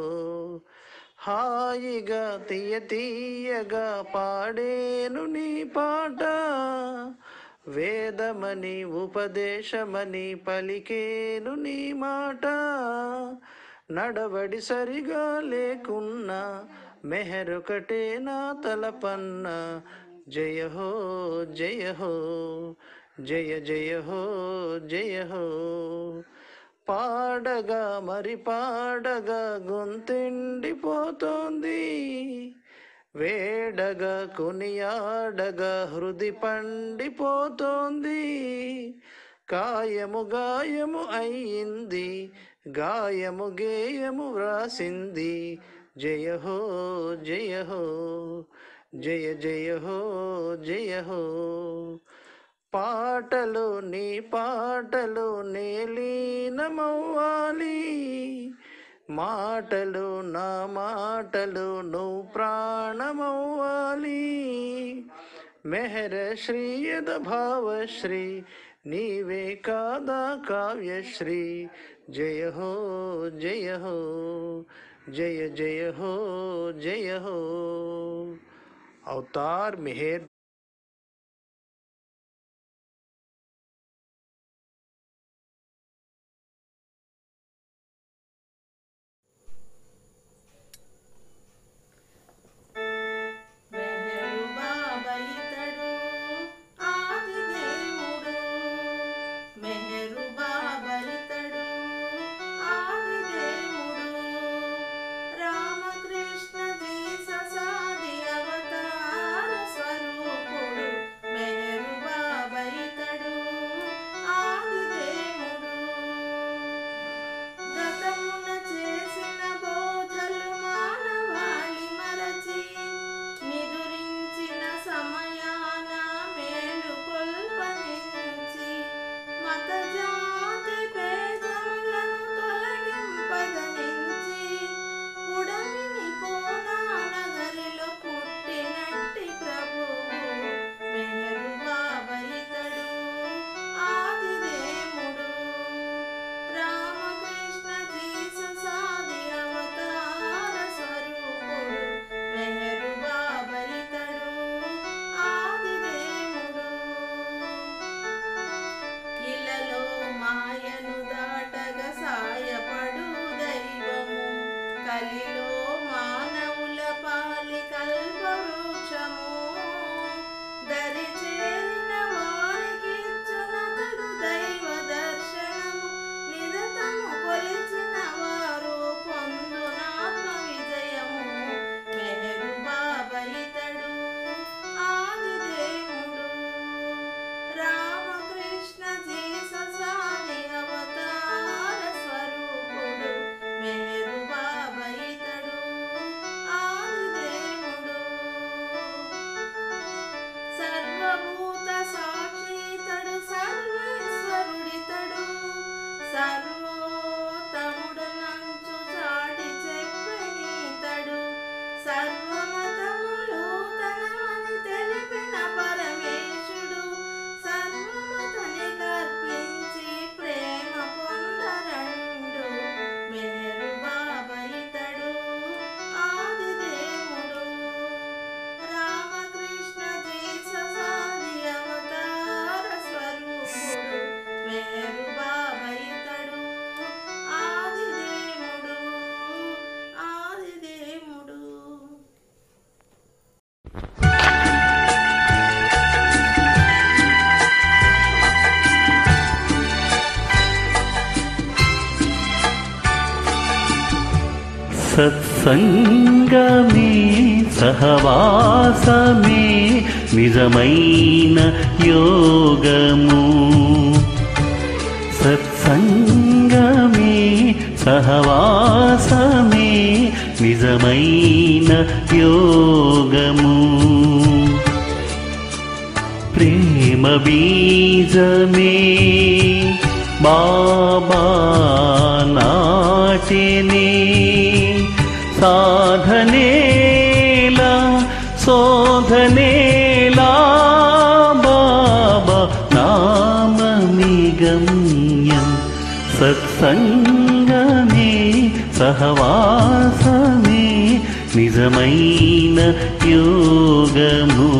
S13: హాయిగా తీయ తీయగా పాడేను నీ పాట వేదమని ఉపదేశమని పలికేను నీ మాట నడవడి సరిగా లేకున్నా మెహరొకటే నా తలపన్న జయ హో జయ హో జయ జయ హో జయ హో పాడగా మరి పాడగా గొంతెండిపోతోంది వేడగా కొనియాడగా హృది పండిపోతోంది కాయము గాయము అయ్యింది గాయము గేయము వ్రాసింది జయ హో జయ హో జయ జయ హో జయ హో పాటలు నీ పాటలు నేలీనమవ్వాలి మాటలు నా మాటలు నువ్వు ప్రాణమవ్వాలి మెహర శ్రీయద భావశ్రీ నీవే కాదా కావ్యశ్రీ జయ హో జయ హో జయ జయ హో జయ హో అవతార్ మెహర్
S14: రామకృష్ణ జీససాది అవతార స్వరూపుడు మెహరు బాబైతడు ఆదిదేవుడు గతమున చేసిన బోధలు మానవాళి మరచి నిదురించిన సమయాన మేలు కొల్పనించి మత జాతి భేదములను తొలగింపదనించి పుడమిని కోనా నగరిలో పుట్టినట్టి ప్రభువు మెహరు బాబైతడు ఆదిదేవుడు రామకృష్ణ జీససాది అవతార స్వరూపుడు మెహరు బాబైతడు ఆదిదేవుడు ఇలలో మాయను దాటగ సాయపడు దైవము కలిలో మానవుల పాలి కల్పవృక్షము దరి చేరిన వారికి ఇచ్చునతడు దైవ దర్శనము నిరతము కొలిచిన వారు పొందునాత్మ విజయము మెహరు బాబైతడు ఆదిదేవుడు రామకృష్ణ జీససాది అవతార స్వరూపుడు మెహరు బాబైతడు ఆదిదేవుడు సర్వభూత సాక్షితడు సర్వేశ్వరుడితడు సర్వోత్తముడు నంచు చాటి చెప్పనీతడు సర్వమతములు తనవని తెలిపిన పరమేశుడు సర్వమతని కర్పించి ప్రేమ పొందరండు మెహరు బాబైతడు ఆదిదేవుడు రామకృష్ణ జీససాది అవతార స్వరూపుడు మెహరు బాబైతడు ఆదిదేవుడు ఆదిదేవుడు
S9: సత్సంగమే సహవాసమే నిజమైన యోగము సత్సంగమే సహవాసమే నిజమైన యోగము ప్రేమ బీజమే బాబా నాటినే సాధనేలా శోధనేలా బాబా నామమి గమ్యం సత్సంగమే సహవాసమే నిజమైన యోగము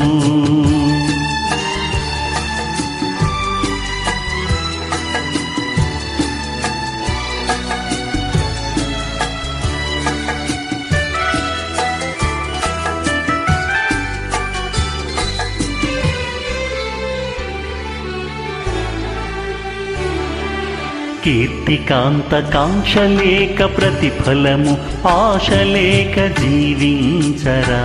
S9: కీర్తికాంత కాంక్షలేక ప్రతిఫలము ఆశలేక జీవించరా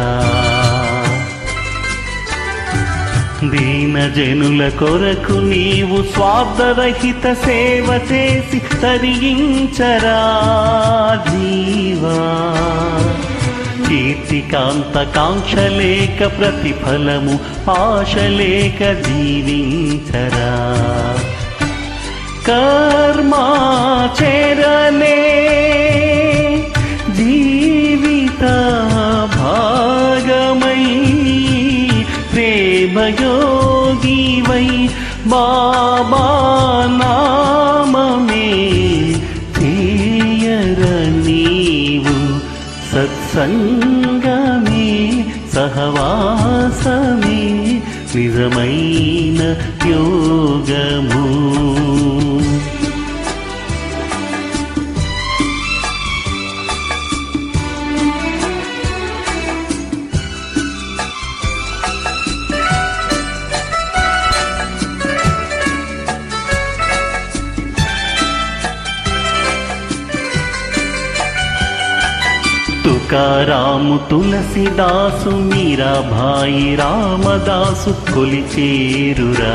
S9: దీనజనుల కొరకు నీవు స్వార్థరహిత సేవ చేసి తరించరా జీవా కీర్తికాంత కాంక్షలేక ప్రతిఫలము ఆశలేక జీవించరా కర్మాచరణే బాబా నామమే తీయర నీవు సత్సంగమే సహవాసమే నిజమైన యోగము తుకారాము తులసిదాసు మీరాభాయి రామదాసు కొలిచేరురా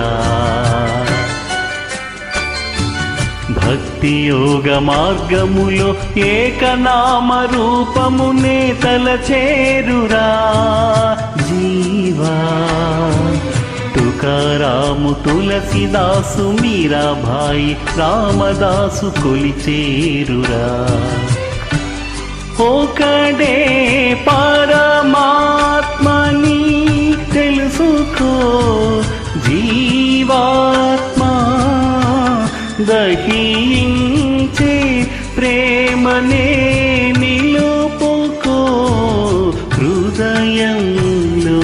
S9: భక్తి యోగ మార్గములో ఏకనామ రూపమునే తలచేరురా జీవా తుకారాము తులసిదాసు మీరాభాయి రామదాసు కొలిచేరురా ఒకడే పరమాత్మని తెలుసుకో జీవాత్మా దహించే ప్రేమనే నిలుపుకో హృదయంలో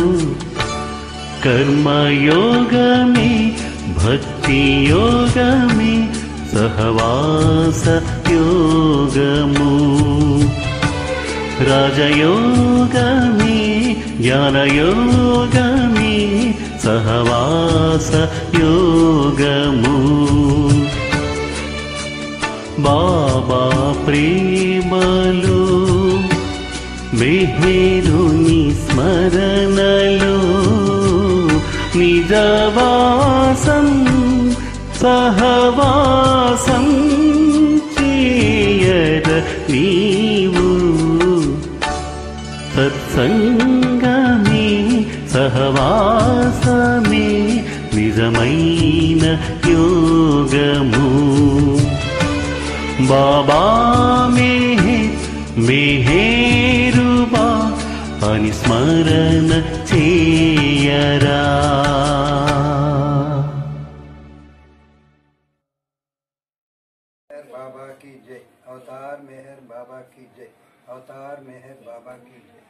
S9: కర్మయోగమే భక్తి యోగమే సహవాస యోగము రాజయోగమే జ్ఞానయోగమే సహవాస యోగము బాబా ప్రేమలో మెహేరుని స్మరణలో నిజవాసం సహవాసం చేయర నీవు సత్సంగమే సహవాసమే నిజమైన యోగము బాబా మేహే మెహేరుబా అని స్మరణ చేయరా
S1: मेहर बाबा की जय अवतार मेहर बाबा की जय अवतार मेहर बाबा की जय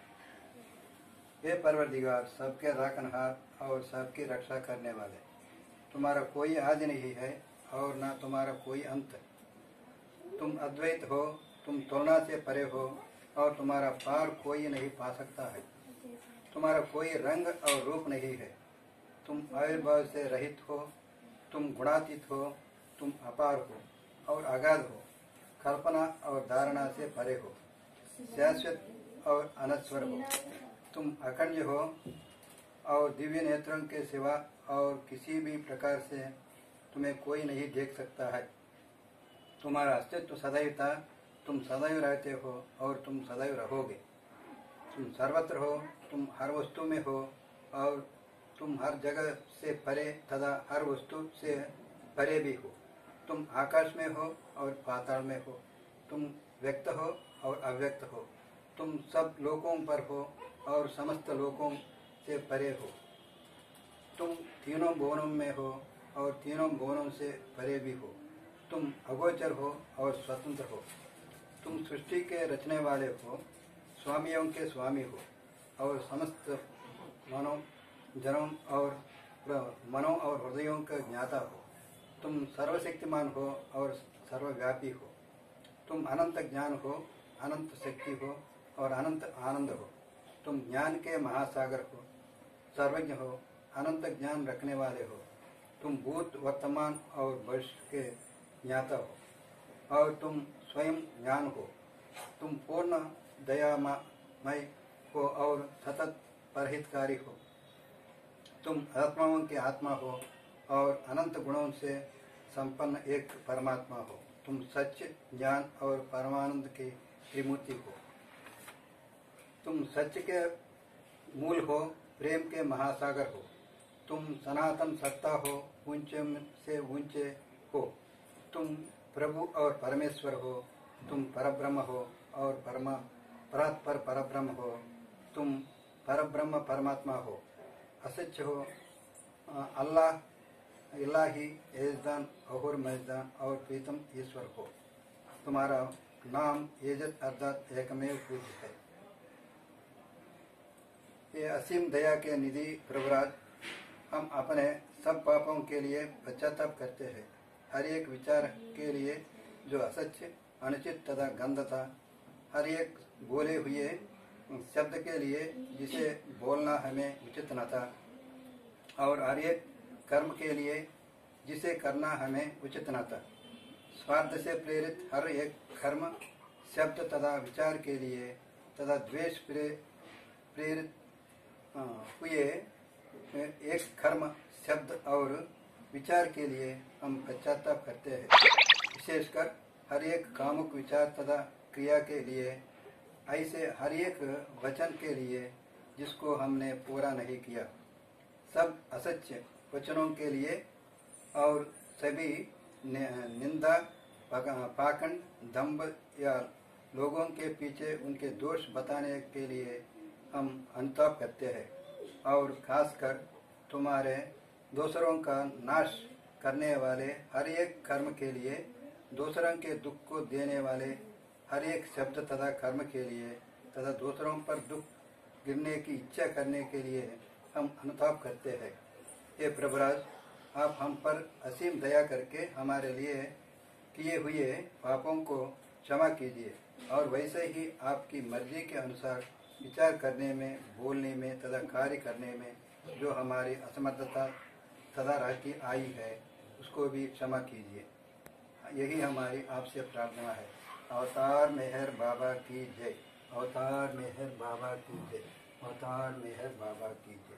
S1: हे परवरदिगार सबके राखनहार और सबकी रक्षा करने वाले तुम्हारा कोई आदि नहीं है और ना तुम्हारा कोई अंत तुम अद्वैत हो तुम तुलना से परे हो और तुम्हारा पार कोई नहीं पा सकता है तुम्हारा कोई रंग और रूप नहीं है तुम आविर्भाव से रहित हो तुम गुणातीत हो तुम अपार हो और अगाध हो कल्पना और धारणा से परे हो शाश्वत और अनस्वर हो तुम अखंड हो और दिव्य नेत्रों के सिवा और किसी भी प्रकार से तुम्हें कोई नहीं देख सकता है तुम्हारा अस्तित्व सदैव था तुम सदैव रहते हो और तुम सदैव रहोगे तुम सर्वत्र हो तुम हर वस्तु में हो और तुम हर जगह से परे तथा हर वस्तु से परे भी हो तुम आकाश में हो और पाताल में हो तुम व्यक्त हो और अव्यक्त हो तुम सब लोकों पर हो और समस्त लोकों से परे हो तुम तीनों भुवनों में हो और तीनों भुवनों से परे भी हो तुम अगोचर हो और स्वतंत्र हो तुम सृष्टि के रचने वाले हो स्वामियों के स्वामी हो और समस्त मनो जनों और मनों और हृदयों का ज्ञाता हो तुम सर्वशक्तिमान हो और सर्वव्यापी हो तुम अनंत ज्ञान हो अनंत शक्ति हो और अनंत आनंद हो तुम ज्ञान के महासागर हो सर्वज्ञ हो अनंत ज्ञान रखने वाले हो तुम भूत वर्तमान और भविष्य के ज्ञाता हो और तुम स्वयं ज्ञान हो तुम पूर्ण दयामय हो और सतत परहितकारी हो तुम आत्माओं के आत्मा हो और अनंत गुणों से संपन्न एक परमात्मा हो तुम सच्च ज्ञान और परमानंद की त्रिमूर्ति हो तुम सत्य के मूल हो प्रेम के महासागर हो तुम सनातन सत्ता हो ऊंचे से ऊंचे हो तुम प्रभु और परमेश्वर हो तुम परब्रह्म हो और परमा परात्पर परब्रह्म हो तुम परब्रह्म परमात्मा हो असच हो अ, अल्लाह इलाही एजदान अहुर मजदान और प्रीतम ईश्वर हो तुम्हारा नाम एजत अर्थात एकमेव पूज्य है ये असीम दया के निधि प्रभुराज हम अपने सब पापों के लिए पश्चाताप करते हैं हर एक विचार के लिए जो असत्य अनुचित तथा गंध था हर एक बोले हुए शब्द के लिए जिसे बोलना हमें उचित न था और हर एक कर्म के लिए जिसे करना हमें उचित न था स्वार्थ से प्रेरित हर एक कर्म शब्द तथा विचार के लिए तथा द्वेष प्रे- प्रेरित अ, हुए एक कर्म शब्द और विचार के लिए हम पश्चाताप करते हैं विशेषकर हर एक कामुक विचार तथा क्रिया के लिए ऐसे हर एक वचन के लिए जिसको हमने पूरा नहीं किया सब असत्य वचनों के लिए और सभी नि- निंदा पग- पाखंड दम्भ या लोगों के पीछे उनके दोष बताने के लिए हम अनुताप करते हैं और खासकर तुम्हारे दूसरों का नाश करने वाले हर एक कर्म के लिए दूसरों के दुख को देने वाले हर एक शब्द तथा कर्म के लिए तथा दूसरों पर दुख गिरने की इच्छा करने के लिए हम अनुताप करते हैं ये प्रभुराज आप हम पर असीम दया करके हमारे लिए किए हुए पापों को क्षमा कीजिए और वैसे ही आपकी मर्जी के अनुसार विचार करने में बोलने में तथा कार्य करने में जो हमारी असमर्थता तथा रहती आई है उसको भी क्षमा कीजिए यही हमारी आपसे प्रार्थना है अवतार मेहर बाबा की जय अवतार मेहर बाबा की जय अवतार मेहर बाबा की जय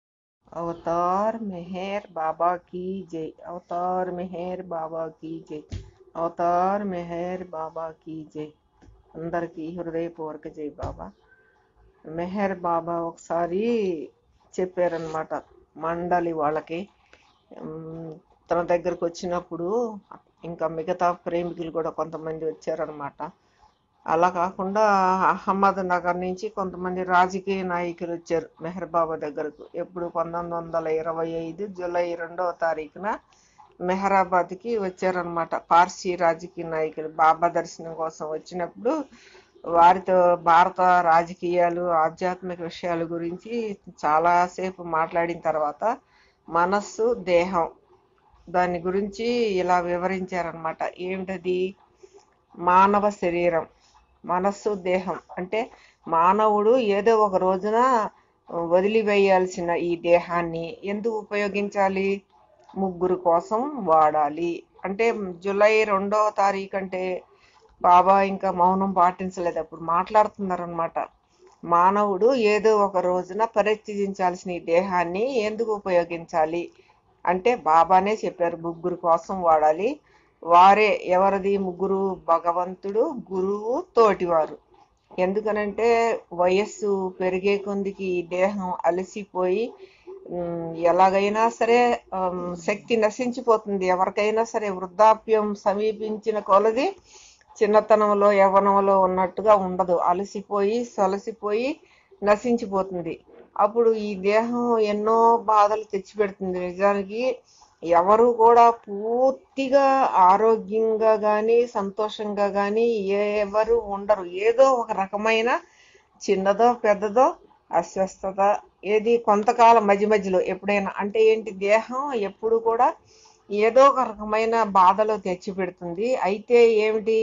S15: अवतार मेहर बाबा की जय अवतार मेहर బాబా की जय అవతార్ మెహర్ బాబా की జై అందరికీ హృదయపూర్వక జై బాబా మెహర్ బాబా ఒకసారి చెప్పారనమాట మండలి వాళ్ళకి ఉమ్, తన దగ్గరకు వచ్చినప్పుడు ఇంకా మిగతా ప్రేమికులు కూడా కొంతమంది వచ్చారనమాట అలా కాకుండా అహ్మద్ నగర్ నుంచి కొంతమంది రాజకీయ నాయకులు వచ్చారు మెహర్ బాబా దగ్గరకు ఎప్పుడు పంతొమ్మిది వందల ఇరవై ఐదు జూలై రెండవ తారీఖున మెహరాబాద్కి వచ్చారనమాట పార్సీ రాజకీయ నాయకులు బాబా దర్శనం కోసం వచ్చినప్పుడు వారితో భారత రాజకీయాలు ఆధ్యాత్మిక విషయాల గురించి చాలాసేపు మాట్లాడిన తర్వాత మనస్సు దేహం దాని గురించి ఇలా వివరించారనమాట ఏమిటది మానవ శరీరం మనస్సు దేహం అంటే మానవుడు ఏదో ఒక రోజున వదిలివేయాల్సిన ఈ దేహాన్ని ఎందుకు ఉపయోగించాలి ముగ్గురు కోసం వాడాలి అంటే జూలై రెండవ తారీఖు అంటే బాబా ఇంకా మౌనం పాటించలేదు అప్పుడు మాట్లాడుతున్నారనమాట మానవుడు ఏదో ఒక రోజున పరిత్యజించాల్సిన ఈ దేహాన్ని ఎందుకు ఉపయోగించాలి అంటే బాబానే చెప్పారు ముగ్గురు కోసం వాడాలి వారే ఎవరిది ముగ్గురు భగవంతుడు గురువు తోటివారు ఎందుకనంటే వయస్సు పెరిగే కొందికి ఈ దేహం అలసిపోయి ఉమ్, ఎలాగైనా సరే ఉమ్, శక్తి నశించిపోతుంది ఎవరికైనా సరే వృద్ధాప్యం సమీపించిన కొలది చిన్నతనంలో యవ్వనంలో ఉన్నట్టుగా ఉండదు అలసిపోయి సొలసిపోయి నశించిపోతుంది అప్పుడు ఈ దేహం ఎన్నో బాధలు తెచ్చిపెడుతుంది నిజానికి ఎవరు కూడా పూర్తిగా ఆరోగ్యంగా కానీ సంతోషంగా కానీ ఎవరు ఉండరు ఏదో ఒక రకమైన చిన్నదో పెద్దదో అస్వస్థత ఏది కొంతకాలం మధ్య మధ్యలో ఎప్పుడైనా అంటే ఏంటి దేహం ఎప్పుడు కూడా ఏదో ఒక రకమైన బాధలో తెచ్చిపెడుతుంది అయితే ఏమిటి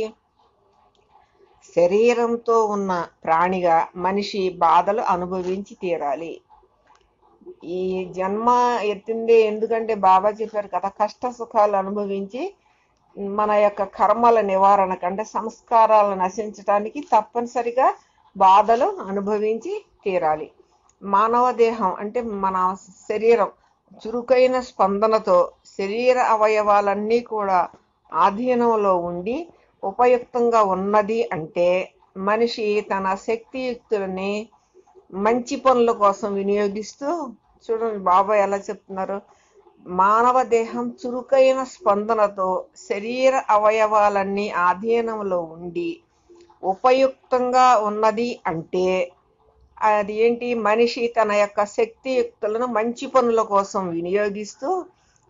S15: శరీరంతో ఉన్న ప్రాణిగా మనిషి బాధలు అనుభవించి తీరాలి ఈ జన్మ ఎత్తింది ఎందుకంటే బాబా చెప్పారు కదా కష్ట సుఖాలు అనుభవించి మన యొక్క కర్మల నివారణ కంటే సంస్కారాలు నశించడానికి తప్పనిసరిగా బాధలు అనుభవించి తీరాలి మానవ దేహం అంటే మన శరీరం చురుకైన స్పందనతో శరీర అవయవాలన్నీ కూడా ఆధీనంలో ఉండి ఉపయుక్తంగా ఉన్నది అంటే మనిషి తన శక్తియుక్తులని మంచి పనుల కోసం వినియోగిస్తూ చూడండి బాబా ఎలా చెప్తున్నారు మానవ దేహం చురుకైన స్పందనతో శరీర అవయవాలన్నీ ఆధీనంలో ఉండి ఉపయుక్తంగా ఉన్నది అంటే అది ఏంటి మనిషి తన యొక్క శక్తియుక్తులను మంచి పనుల కోసం వినియోగిస్తూ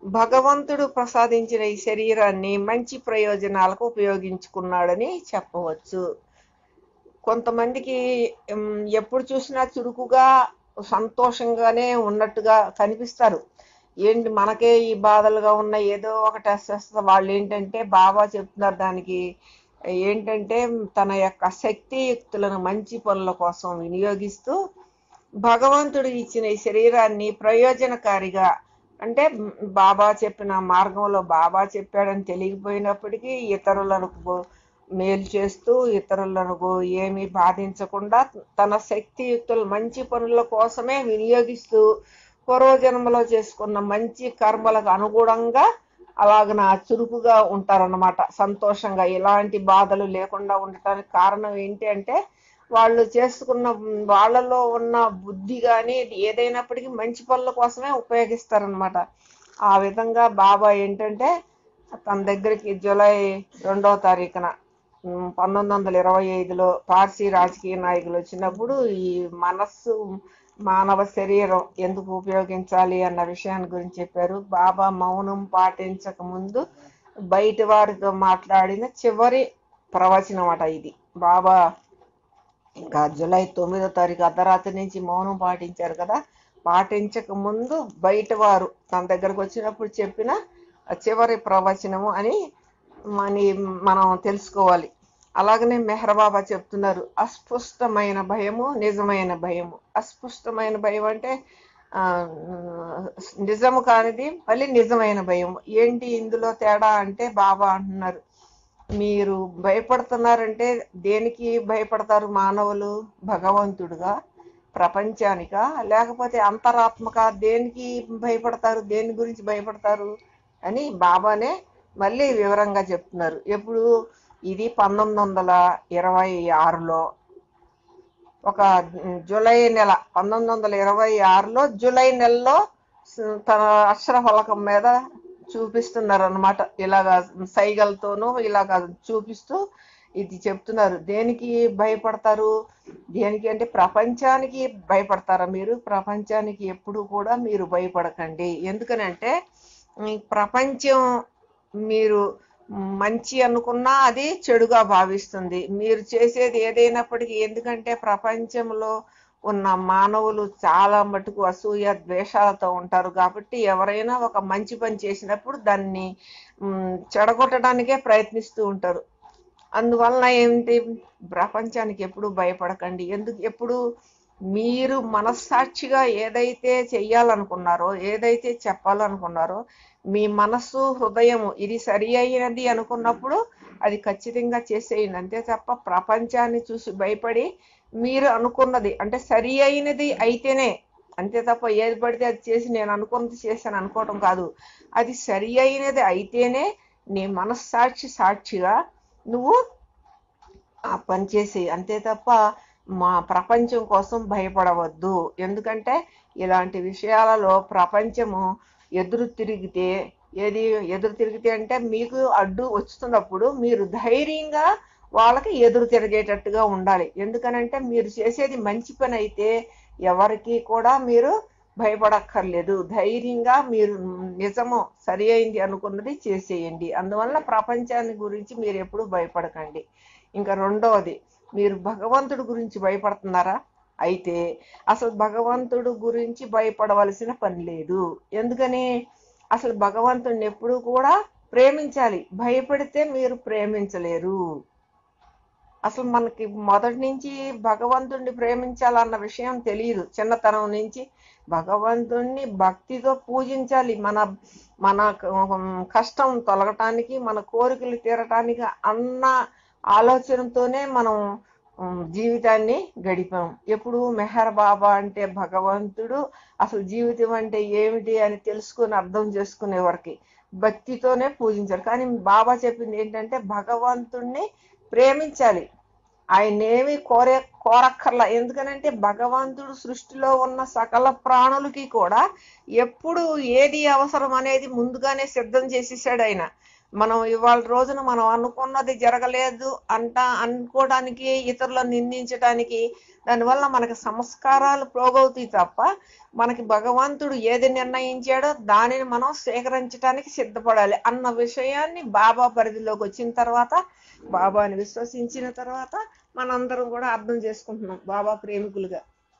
S15: భగవంతుడు ప్రసాదించిన ఈ శరీరాన్ని మంచి ప్రయోజనాలకు ఉపయోగించుకున్నాడని చెప్పవచ్చు కొంతమందికి ఉమ్, ఎప్పుడు చూసినా చురుకుగా సంతోషంగానే ఉన్నట్టుగా కనిపిస్తారు ఏంటి మనకే ఈ బాధలుగా ఉన్న ఏదో ఒకటి అస్వస్థత వాళ్ళు ఏంటంటే బాబా చెప్తున్నారు దానికి ఏంటంటే తన యొక్క శక్తియుక్తులను మంచి పనుల కోసం వినియోగిస్తూ భగవంతుడు ఇచ్చిన ఈ శరీరాన్ని ప్రయోజనకారిగా అంటే మ్, బాబా చెప్పిన మార్గంలో బాబా చెప్పాడని తెలియకపోయినప్పటికీ ఇతరులకు మేలు చేస్తూ ఇతరులకు ఏమీ బాధించకుండా తన శక్తియుక్తులు మంచి పనుల కోసమే వినియోగిస్తూ పూర్వజన్మలో చేసుకున్న మంచి కర్మలకు అనుగుణంగా అలాగన చురుకుగా ఉంటారన్నమాట సంతోషంగా ఎలాంటి బాధలు లేకుండా ఉండటానికి కారణం ఏంటి అంటే వాళ్ళు చేసుకున్న వాళ్ళలో ఉన్న బుద్ధి కానీ ఏదైనప్పటికీ మంచి పనుల కోసమే ఉపయోగిస్తారనమాట ఆ విధంగా బాబా ఏంటంటే తన దగ్గరికి జూలై రెండవ తారీఖున ఉమ్, పంతొమ్మిది వందల ఇరవై ఐదులో పార్సీ రాజకీయ నాయకులు వచ్చినప్పుడు ఈ మనస్సు మానవ శరీరం ఎందుకు ఉపయోగించాలి అన్న విషయాన్ని గురించి చెప్పారు బాబా మౌనం పాటించక ముందు బయట వారితో మాట్లాడిన చివరి ప్రవచనం అట ఇది బాబా ఇంకా జూలై తొమ్మిదో తారీఖు అర్ధరాత్రి నుంచి మౌనం పాటించారు కదా పాటించక ముందు బయట వారు తన దగ్గరకు వచ్చినప్పుడు చెప్పిన చివరి ప్రవచనము అని మని మనం తెలుసుకోవాలి అలాగనే మెహర్ బాబా చెప్తున్నారు అస్పష్టమైన భయము నిజమైన భయము అస్పష్టమైన భయం అంటే ఆ, నిజము కానిది మళ్ళీ నిజమైన భయం ఏంటి ఇందులో తేడా అంటే బాబా అంటున్నారు మీరు భయపడుతున్నారంటే దేనికి భయపడతారు మానవులు భగవంతుడుగా ప్రపంచానిక లేకపోతే అంతరాత్మక దేనికి భయపడతారు దేని గురించి భయపడతారు అని బాబానే మళ్ళీ వివరంగా చెప్తున్నారు ఎప్పుడు ఇది పంతొమ్మిది వందల ఇరవై ఆరులో ఒక జూలై నెల పంతొమ్మిది వందల ఇరవై ఆరులో జూలై నెలలో స- తన అక్షర ఫలకం మీద చూపిస్తున్నారు అనమాట ఇలాగ సైగలతోనూ ఇలాగ చూపిస్తూ ఇది చెప్తున్నారు దేనికి భయపడతారు దేనికి అంటే ప్రపంచానికి భయపడతారా మీరు ప్రపంచానికి ఎప్పుడు కూడా మీరు భయపడకండి ఎందుకనంటే ఈ ప్రపంచం మీరు మంచి అనుకున్నా అది చెడుగా భావిస్తుంది మీరు చేసేది ఏదైనప్పటికీ ఎందుకంటే ప్రపంచంలో ఉన్న మానవులు చాలా మటుకు అసూయ ద్వేషాలతో ఉంటారు కాబట్టి ఎవరైనా ఒక మంచి పని చేసినప్పుడు దాన్ని మ్, చెడగొట్టడానికే ప్రయత్నిస్తూ ఉంటారు అందువలన ఏంటి ప్రపంచానికి ఎప్పుడు భయపడకండి ఎందుకు ఎప్పుడు మీరు మనస్సాక్షిగా ఏదైతే చెయ్యాలనుకున్నారో ఏదైతే చెప్పాలనుకున్నారో మీ మనస్సు హృదయము ఇది సరి అయినది అనుకున్నప్పుడు అది ఖచ్చితంగా చేసేయండి అంతే తప్ప ప్రపంచాన్ని చూసి భయపడి మీరు అనుకున్నది అంటే సరి అయినది అయితేనే అంతే తప్ప ఏది పడితే అది చేసి నేను అనుకున్నది చేశాను అనుకోవటం కాదు అది సరి అయినది అయితేనే నీ మనస్సాక్షి సాక్షిగా నువ్వు ఆ పని చేసి అంతే తప్ప మా ప్రపంచం కోసం భయపడవద్దు ఎందుకంటే ఇలాంటి విషయాలలో ప్రపంచము ఎదురు తిరిగితే ఏది ఎదురు తిరిగితే అంటే మీకు అడ్డు వస్తున్నప్పుడు మీరు ధైర్యంగా వాళ్ళకి ఎదురు తిరిగేటట్టుగా ఉండాలి ఎందుకనంటే మీరు చేసేది మంచి పని అయితే ఎవరికి కూడా మీరు భయపడక్కర్లేదు ధైర్యంగా మీరు నిజము సరి అయింది అనుకున్నది చేసేయండి అందువల్ల ప్రపంచాన్ని గురించి మీరు ఎప్పుడు భయపడకండి ఇంకా రెండవది మీరు భగవంతుడి గురించి భయపడుతున్నారా అయితే అసలు భగవంతుడు గురించి భయపడవలసిన పని లేదు ఎందుకని అసలు భగవంతుడిని ఎప్పుడు కూడా ప్రేమించాలి భయపడితే మీరు ప్రేమించలేరు అసలు మనకి మొదటి నుంచి భగవంతుణ్ణి ప్రేమించాలన్న విషయం తెలియదు చిన్నతనం నుంచి భగవంతుణ్ణి భక్తితో పూజించాలి మన మన కష్టం తొలగటానికి మన కోరికలు తీరటానికి అన్న ఆలోచనతోనే మనం ఉమ్, జీవితాన్ని గడిపాం ఎప్పుడు మెహర్ బాబా అంటే భగవంతుడు అసలు జీవితం అంటే ఏమిటి అని తెలుసుకుని అర్థం చేసుకునే వరకు భక్తితోనే పూజించారు కానీ బాబా చెప్పింది ఏంటంటే భగవంతుణ్ణి ప్రేమించాలి ఆయన్నేమి కోరే కోరక్కర్లా ఎందుకనంటే భగవంతుడు సృష్టిలో ఉన్న సకల ప్రాణులకి కూడా ఎప్పుడు ఏది అవసరం అనేది ముందుగానే సిద్ధం చేసేసాడు ఆయన మనం ఇవాళ రోజున మనం అనుకున్నది జరగలేదు అంట అనుకోవడానికి ఇతరులను నిందించడానికి దానివల్ల మనకి సంస్కారాలు పోగవుతాయి తప్ప మనకి భగవంతుడు ఏది నిర్ణయించాడో దానిని మనం స్వీకరించడానికి సిద్ధపడాలి అన్న విషయాన్ని బాబా పరిధిలోకి వచ్చిన తర్వాత బాబాని విశ్వసించిన తర్వాత మనందరం కూడా అర్థం చేసుకుంటున్నాం బాబా ప్రేమికులుగా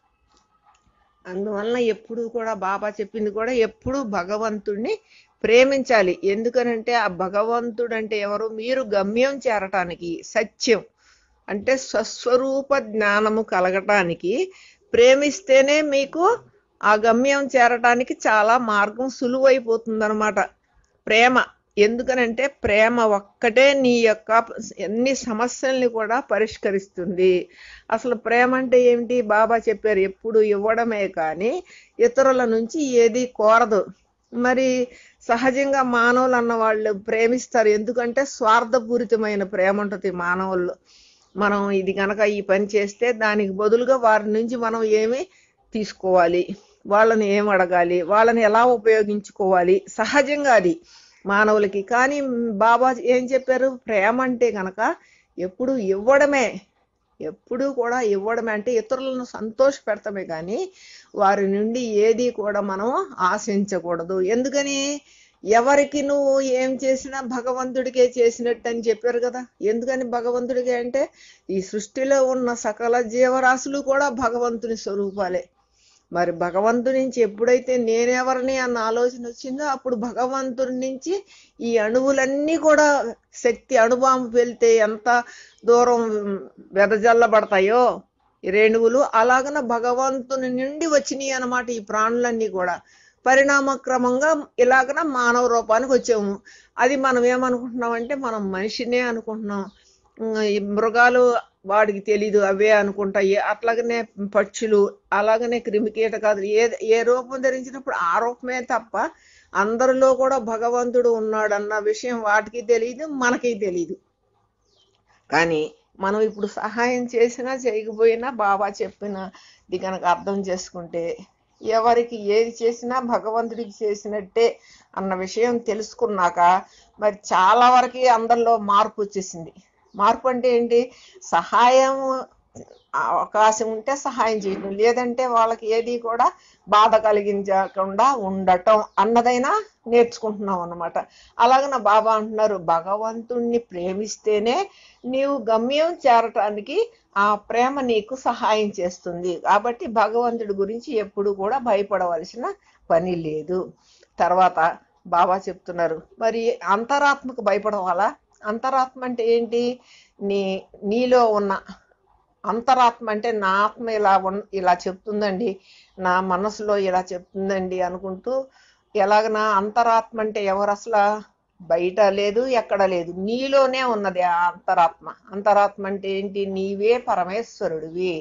S15: అందువలన ఎప్పుడు కూడా బాబా చెప్పింది కూడా ఎప్పుడు భగవంతుడిని ప్రేమించాలి ఎందుకనంటే ఆ భగవంతుడు అంటే ఎవరు మీరు గమ్యం చేరటానికి సత్యం అంటే స్వస్వరూప జ్ఞానము కలగటానికి ప్రేమిస్తేనే మీకు ఆ గమ్యం చేరటానికి చాలా మార్గం సులువైపోతుందన్నమాట ప్రేమ ఎందుకనంటే ప్రేమ ఒక్కటే నీ యొక్క అన్ని సమస్యల్ని కూడా పరిష్కరిస్తుంది అసలు ప్రేమ అంటే ఏమిటి బాబా చెప్పారు ఎప్పుడు ఇవ్వడమే కానీ ఇతరుల నుంచి ఏది కోరదు మరి సహజంగా మానవులు అన్న వాళ్ళు ప్రేమిస్తారు ఎందుకంటే స్వార్థపూరితమైన ప్రేమ ఉంటుంది మానవుల్లో మనం ఇది గనక ఈ పని చేస్తే దానికి బదులుగా వారి నుంచి మనం ఏమి తీసుకోవాలి వాళ్ళని ఏం అడగాలి వాళ్ళని ఎలా ఉపయోగించుకోవాలి సహజంగా అది మానవులకి కానీ బాబా ఏం చెప్పారు ప్రేమ అంటే గనక ఎప్పుడు ఇవ్వడమే ఎప్పుడు కూడా ఇవ్వడమే అంటే ఇతరులను సంతోష పెడతామే కానీ వారి నుండి ఏది కూడా మనం ఆశించకూడదు ఎందుకని ఎవరికి నువ్వు ఏం చేసినా భగవంతుడికే చేసినట్టు అని చెప్పారు కదా ఎందుకని భగవంతుడికే అంటే ఈ సృష్టిలో ఉన్న సకల జీవరాశులు కూడా భగవంతుని స్వరూపాలే మరి భగవంతుడి నుంచి ఎప్పుడైతే నేనెవరిని అన్న ఆలోచన వచ్చిందో అప్పుడు భగవంతుడి నుంచి ఈ అణువులన్నీ కూడా శక్తి అణుబాంబు వెళ్తే ఎంత దూరం వెదజల్లబడతాయో ఈ రేణువులు అలాగన భగవంతుని నుండి వచ్చినాయి అన్నమాట ఈ ప్రాణులన్నీ కూడా పరిణామ క్రమంగా ఇలాగన మానవ రూపానికి వచ్చాము అది మనం ఏమనుకుంటున్నాం అంటే మనం మనిషినే అనుకుంటున్నాం ఉమ్, ఈ మృగాలు వాడికి తెలీదు అవే అనుకుంటాయి అట్లాగనే పక్షులు అలాగనే క్రిమికీటకాదులు ఏ ఏ రూపం ధరించినప్పుడు ఆ రూపమే తప్ప అందరిలో కూడా భగవంతుడు ఉన్నాడన్న విషయం వాటికి తెలియదు మనకి తెలియదు కానీ మనం ఇప్పుడు సహాయం చేసినా చేయకపోయినా బాబా చెప్పినది కనుక అర్థం చేసుకుంటే ఎవరికి ఏది చేసినా భగవంతుడికి చేసినట్టే అన్న విషయం తెలుసుకున్నాక మరి చాలా వరకు అందరిలో మార్పు వచ్చేసింది మార్పు అంటే ఏంటి సహాయం అవకాశం ఉంటే సహాయం చేయటం లేదంటే వాళ్ళకి ఏది కూడా బాధ కలిగించకుండా ఉండటం అన్నదైనా నేర్చుకుంటున్నాం అన్నమాట అలాగన బాబా అంటున్నారు భగవంతుణ్ణి ప్రేమిస్తేనే నీవు గమ్యం చేరటానికి ఆ ప్రేమ నీకు సహాయం చేస్తుంది కాబట్టి భగవంతుడి గురించి ఎప్పుడు కూడా భయపడవలసిన పని లేదు తర్వాత బాబా చెప్తున్నారు మరి అంతరాత్మకు భయపడవాలా అంతరాత్మ అంటే ఏంటి నీ నీలో ఉన్న అంతరాత్మ అంటే నా ఆత్మ ఇలా ఉన్ ఇలా చెప్తుందండి నా మనసులో ఇలా చెప్తుందండి అనుకుంటూ ఎలాగ నా అంతరాత్మ అంటే ఎవరు అసలు బయట లేదు ఎక్కడ లేదు నీలోనే ఉన్నది ఆ అంతరాత్మ అంతరాత్మ అంటే ఏంటి నీవే పరమేశ్వరుడివి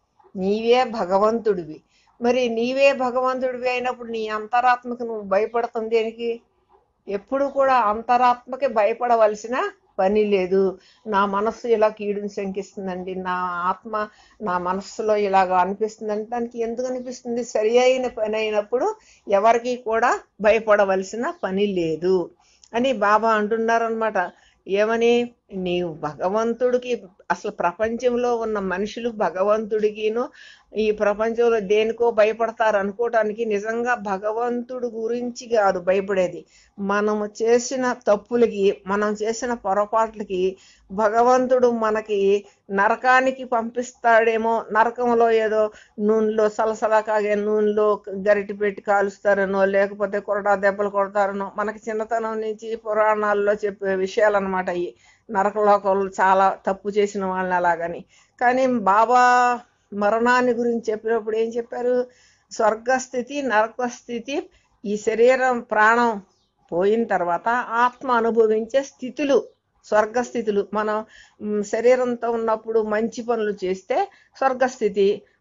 S15: నీవే భగవంతుడివి మరి నీవే భగవంతుడివి అయినప్పుడు నీ అంతరాత్మకు నువ్వు భయపడుతుంది దేనికి ఎప్పుడు కూడా అంతరాత్మకి భయపడవలసిన పని లేదు నా మనస్సు ఇలా కీడుని శంకిస్తుందండి నా ఆత్మ నా మనస్సులో ఇలాగ అనిపిస్తుందంటే దానికి ఎందుకు అనిపిస్తుంది సరి అయిన పని అయినప్పుడు ఎవరికి కూడా భయపడవలసిన పని లేదు అని బాబా అంటున్నారనమాట ఏమని నీవు భగవంతుడికి అసలు ప్రపంచంలో ఉన్న మనుషులు భగవంతుడికిను ఈ ప్రపంచంలో దేనికో భయపడతారు అనుకోవటానికి నిజంగా భగవంతుడు గురించి కాదు భయపడేది మనము చేసిన తప్పులకి మనం చేసిన పొరపాట్లకి భగవంతుడు మనకి నరకానికి పంపిస్తాడేమో నరకంలో ఏదో నూనెలో సలసలా కాగే నూనెలో గరిటి పెట్టి కాలుస్తారనో లేకపోతే కొరడా దెబ్బలు కొడతారనో మనకి చిన్నతనం నుంచి పురాణాల్లో చెప్పే విషయాలు అనమాట ఇవి నరకలోకంలో చాలా తప్పు చేసిన వాళ్ళని అలాగని కానీ బాబా మరణాన్ని గురించి చెప్పినప్పుడు ఏం చెప్పారు స్వర్గస్థితి నరకస్థితి ఈ శరీరం ప్రాణం పోయిన తర్వాత ఆత్మ అనుభవించే స్థితులు స్వర్గస్థితులు మనం మ్, శరీరంతో ఉన్నప్పుడు మంచి పనులు చేస్తే స్వర్గస్థితి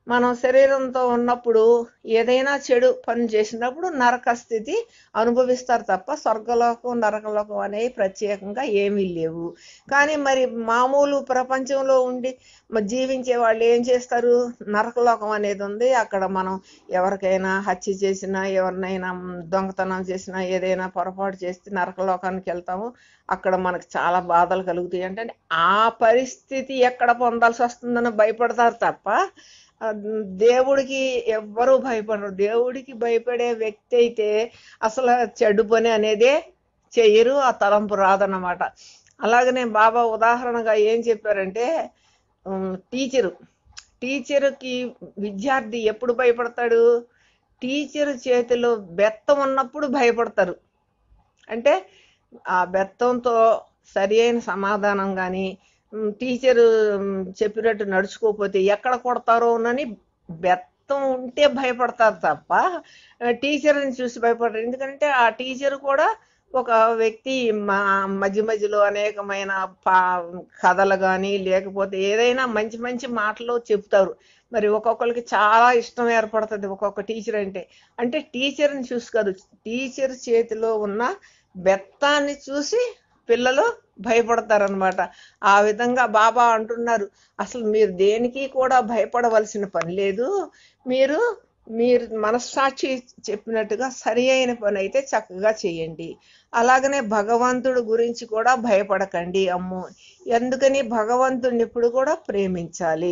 S15: మనం శరీరంతో ఉన్నప్పుడు ఏదైనా చెడు పని చేసినప్పుడు నరక స్థితి అనుభవిస్తారు తప్ప స్వర్గలోకం నరకలోకం అనేవి ప్రత్యేకంగా ఏమీ లేవు కానీ మరి మామూలు ప్రపంచంలో ఉండి మ- జీవించే వాళ్ళు ఏం చేస్తారు నరకలోకం అనేది ఉంది అక్కడ మనం ఎవరికైనా హత్య చేసినా ఎవరినైనా దొంగతనం చేసినా ఏదైనా పొరపాటు చేస్తే నరకలోకానికి వెళ్తాము అక్కడ మనకు చాలా బాధలు కలుగుతాయి అంటే ఆ పరిస్థితి ఎక్కడ పొందాల్సి వస్తుందని భయపడతారు తప్ప ఆ, దేవుడికి ఎవ్వరూ భయపడరు దేవుడికి భయపడే వ్యక్తి అయితే అసలు చెడు పని అనేదే చెయ్యరు ఆ తలంపు రాదన్నమాట అలాగనే బాబా ఉదాహరణగా ఏం చెప్పారంటే ఉమ్, టీచరు టీచరుకి విద్యార్థి ఎప్పుడు భయపడతాడు టీచర్ చేతిలో బెత్తం ఉన్నప్పుడు భయపడతారు అంటే ఆ బెత్తంతో సరి అయిన సమాధానం కానీ టీచరు చెప్పినట్టు నడుచుకోకపోతే ఎక్కడ కొడతారోనని బెత్తం ఉంటే భయపడతారు తప్ప ఆ, టీచర్ని చూసి భయపడరు ఎందుకంటే ఆ టీచర్ కూడా ఒక వ్యక్తి మా మధ్య మధ్యలో అనేకమైన పా కథలు కానీ లేకపోతే ఏదైనా మంచి మంచి మాటలు చెప్తారు మరి ఒక్కొక్కరికి చాలా ఇష్టం ఏర్పడుతుంది ఒక్కొక్క టీచర్ అంటే అంటే టీచర్ని చూసి కాదు టీచర్ చేతిలో ఉన్న బెత్తాన్ని చూసి పిల్లలు భయపడతారనమాట ఆ విధంగా బాబా అంటున్నారు అసలు మీరు దేనికి కూడా భయపడవలసిన పని లేదు మీరు మీరు మనస్సాక్షి చెప్పినట్టుగా సరి అయిన పని అయితే చక్కగా చేయండి అలాగనే భగవంతుడు గురించి కూడా భయపడకండి అమ్మో ఎందుకని భగవంతుడిని ఇప్పుడు కూడా ప్రేమించాలి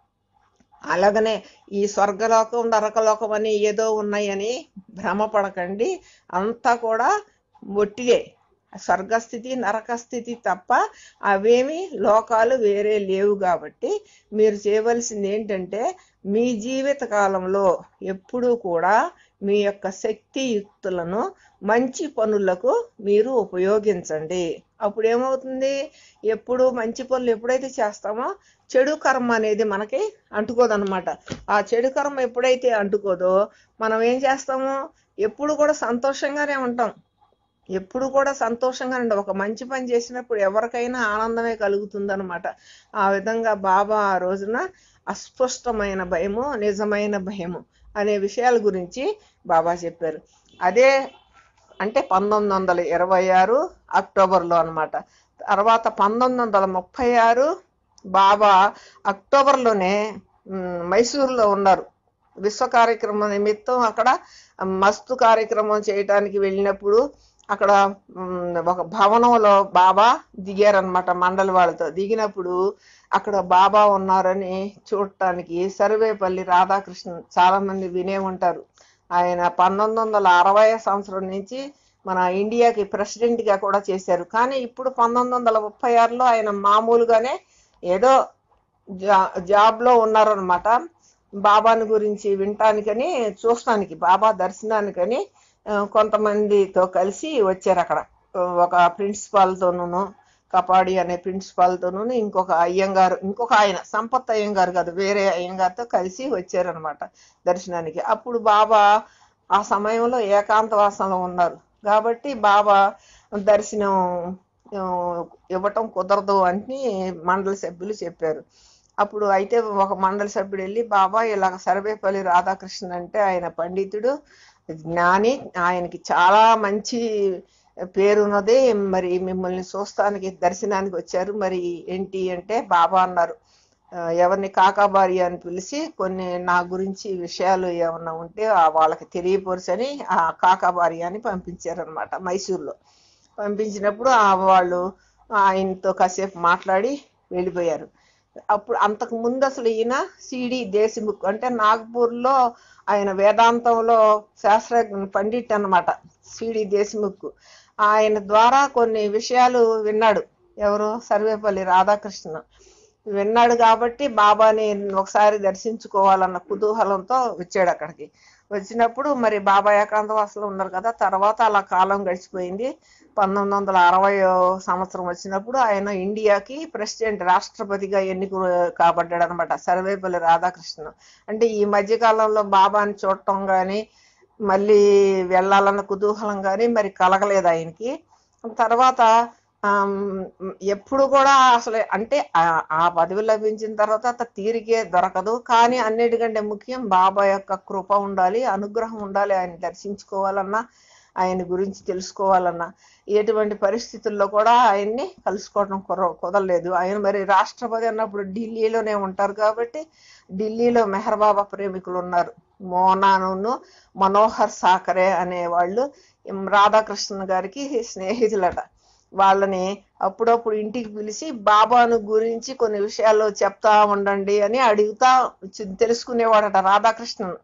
S15: అలాగనే ఈ స్వర్గలోకం నరకలోకం అని ఏదో ఉన్నాయని భ్రమపడకండి అంతా కూడా ఒట్టిదే స్వర్గస్థితి నరకస్థితి తప్ప అవేమి లోకాలు వేరే లేవు కాబట్టి మీరు చేయవలసింది ఏంటంటే మీ జీవిత కాలంలో ఎప్పుడూ కూడా మీ యొక్క శక్తియుక్తులను మంచి పనులకు మీరు ఉపయోగించండి అప్పుడు ఏమవుతుంది ఎప్పుడు మంచి పనులు ఎప్పుడైతే చేస్తామో చెడు కర్మ అనేది మనకి అంటుకోదన్నమాట ఆ చెడు కర్మ ఎప్పుడైతే అంటుకోదో మనం ఏం చేస్తాము ఎప్పుడు కూడా సంతోషంగానే ఉంటాం ఎప్పుడు కూడా సంతోషంగా ఉండే ఒక మంచి పని చేసినప్పుడు ఎవరికైనా ఆనందమే కలుగుతుందన్నమాట ఆ విధంగా బాబా ఆ రోజున అస్పష్టమైన భయము నిజమైన భయము అనే విషయాల గురించి బాబా చెప్పారు అదే అంటే పంతొమ్మిది వందల ఇరవై ఆరు అక్టోబర్లో అనమాట తర్వాత పంతొమ్మిది వందల ముప్పై ఆరు బాబా అక్టోబర్లోనే మ్, మైసూరులో ఉన్నారు విశ్వ కార్యక్రమం నిమిత్తం అక్కడ మస్తు కార్యక్రమం చేయటానికి వెళ్ళినప్పుడు అక్కడ మ్, ఒక భవనంలో బాబా దిగారనమాట మండలి వాళ్ళతో దిగినప్పుడు అక్కడ బాబా ఉన్నారని చూడటానికి సర్వేపల్లి రాధాకృష్ణ చాలా మంది వినే ఉంటారు ఆయన పంతొమ్మిది వందల అరవై సంవత్సరం నుంచి మన ఇండియాకి ప్రెసిడెంట్ గా కూడా చేశారు కానీ ఇప్పుడు పంతొమ్మిది వందల ముప్పై ఆరులో ఆయన మామూలుగానే ఏదో జా జాబ్ లో ఉన్నారనమాట బాబాని గురించి వినటానికని చూస్తానికి బాబా దర్శనానికని ఆ, కొంతమందితో కలిసి వచ్చారు అక్కడ ఒక ప్రిన్సిపాల్ తోనూ కపాడి అనే ప్రిన్సిపాల్ తోనూ ఇంకొక అయ్యంగారు ఇంకొక ఆయన సంపత్ అయ్యంగారు కాదు వేరే అయ్యంగారితో కలిసి వచ్చారనమాట దర్శనానికి అప్పుడు బాబా ఆ సమయంలో ఏకాంతవాసంలో ఉన్నారు కాబట్టి బాబా దర్శనం ఆ, ఇవ్వటం కుదరదు అని మండలి సభ్యులు చెప్పారు అప్పుడు అయితే ఒక మండలి సభ్యుడు వెళ్ళి బాబా ఇలాగ సర్వేపల్లి రాధాకృష్ణ అంటే ఆయన పండితుడు జ్ఞాని ఆయనకి చాలా మంచి పేరు ఉన్నది మరి మిమ్మల్ని చూస్తానికి దర్శనానికి వచ్చారు మరి ఏంటి అంటే బాబా అన్నారు "ఆ, ఎవరిని కాకాబారి అని పిలిచి కొన్ని నా గురించి విషయాలు ఏమన్నా ఉంటే ఆ వాళ్ళకి తెలియపరచని ఆ కాకాబారి అని పంపించారనమాట మైసూర్లో పంపించినప్పుడు ఆ వాళ్ళు ఆయనతో కాసేపు మాట్లాడి వెళ్ళిపోయారు అప్పుడు అంతకు ముందు అసలు ఈయన సిడి దేశముఖ్ అంటే నాగ్పూర్లో ఆయన వేదాంతంలో శాస్త్ర పండిట్ అన్నమాట సిడి దేశముఖ్ ఆయన ద్వారా కొన్ని విషయాలు విన్నాడు ఎవరు సర్వేపల్లి రాధాకృష్ణ విన్నాడు కాబట్టి బాబాని ఒకసారి దర్శించుకోవాలన్న కుతూహలంతో వచ్చాడు అక్కడికి వచ్చినప్పుడు మరి బాబా ఏకాంతవాసలో ఉన్నారు కదా తర్వాత అలా కాలం గడిచిపోయింది పంతొమ్మిది వందల అరవై సంవత్సరం వచ్చినప్పుడు ఆయన ఇండియాకి ప్రెసిడెంట్ రాష్ట్రపతిగా ఎన్నిక కాబడ్డాడు అనమాట సర్వేపల్లి రాధాకృష్ణ అంటే ఈ మధ్య కాలంలో బాబాని చూడటం కానీ మళ్ళీ వెళ్ళాలన్న కుతూహలం కానీ మరి కలగలేదు ఆయనకి తర్వాత ఆమ్, ఎప్పుడు కూడా అసలు అంటే ఆ- ఆ పదవి లభించిన తర్వాత అంత తీరికే దొరకదు కానీ అన్నిటికంటే ముఖ్యం బాబా యొక్క కృప ఉండాలి అనుగ్రహం ఉండాలి ఆయన దర్శించుకోవాలన్నా ఆయన గురించి తెలుసుకోవాలన్నా ఎటువంటి పరిస్థితుల్లో కూడా ఆయన్ని కలుసుకోవడం కుర కుదరలేదు ఆయన మరి రాష్ట్రపతి అన్నప్పుడు ఢిల్లీలోనే ఉంటారు కాబట్టి ఢిల్లీలో మెహర్ బాబా ప్రేమికులు ఉన్నారు మోనాను మనోహర్ సాకరే అనేవాళ్ళు ఉమ్, రాధాకృష్ణ గారికి స్నేహితులట వాళ్ళని అప్పుడప్పుడు ఇంటికి పిలిచి బాబాను గురించి కొన్ని విషయాలు చెప్తా ఉండండి అని అడుగుతా చి- తెలుసుకునేవాడట రాధాకృష్ణన్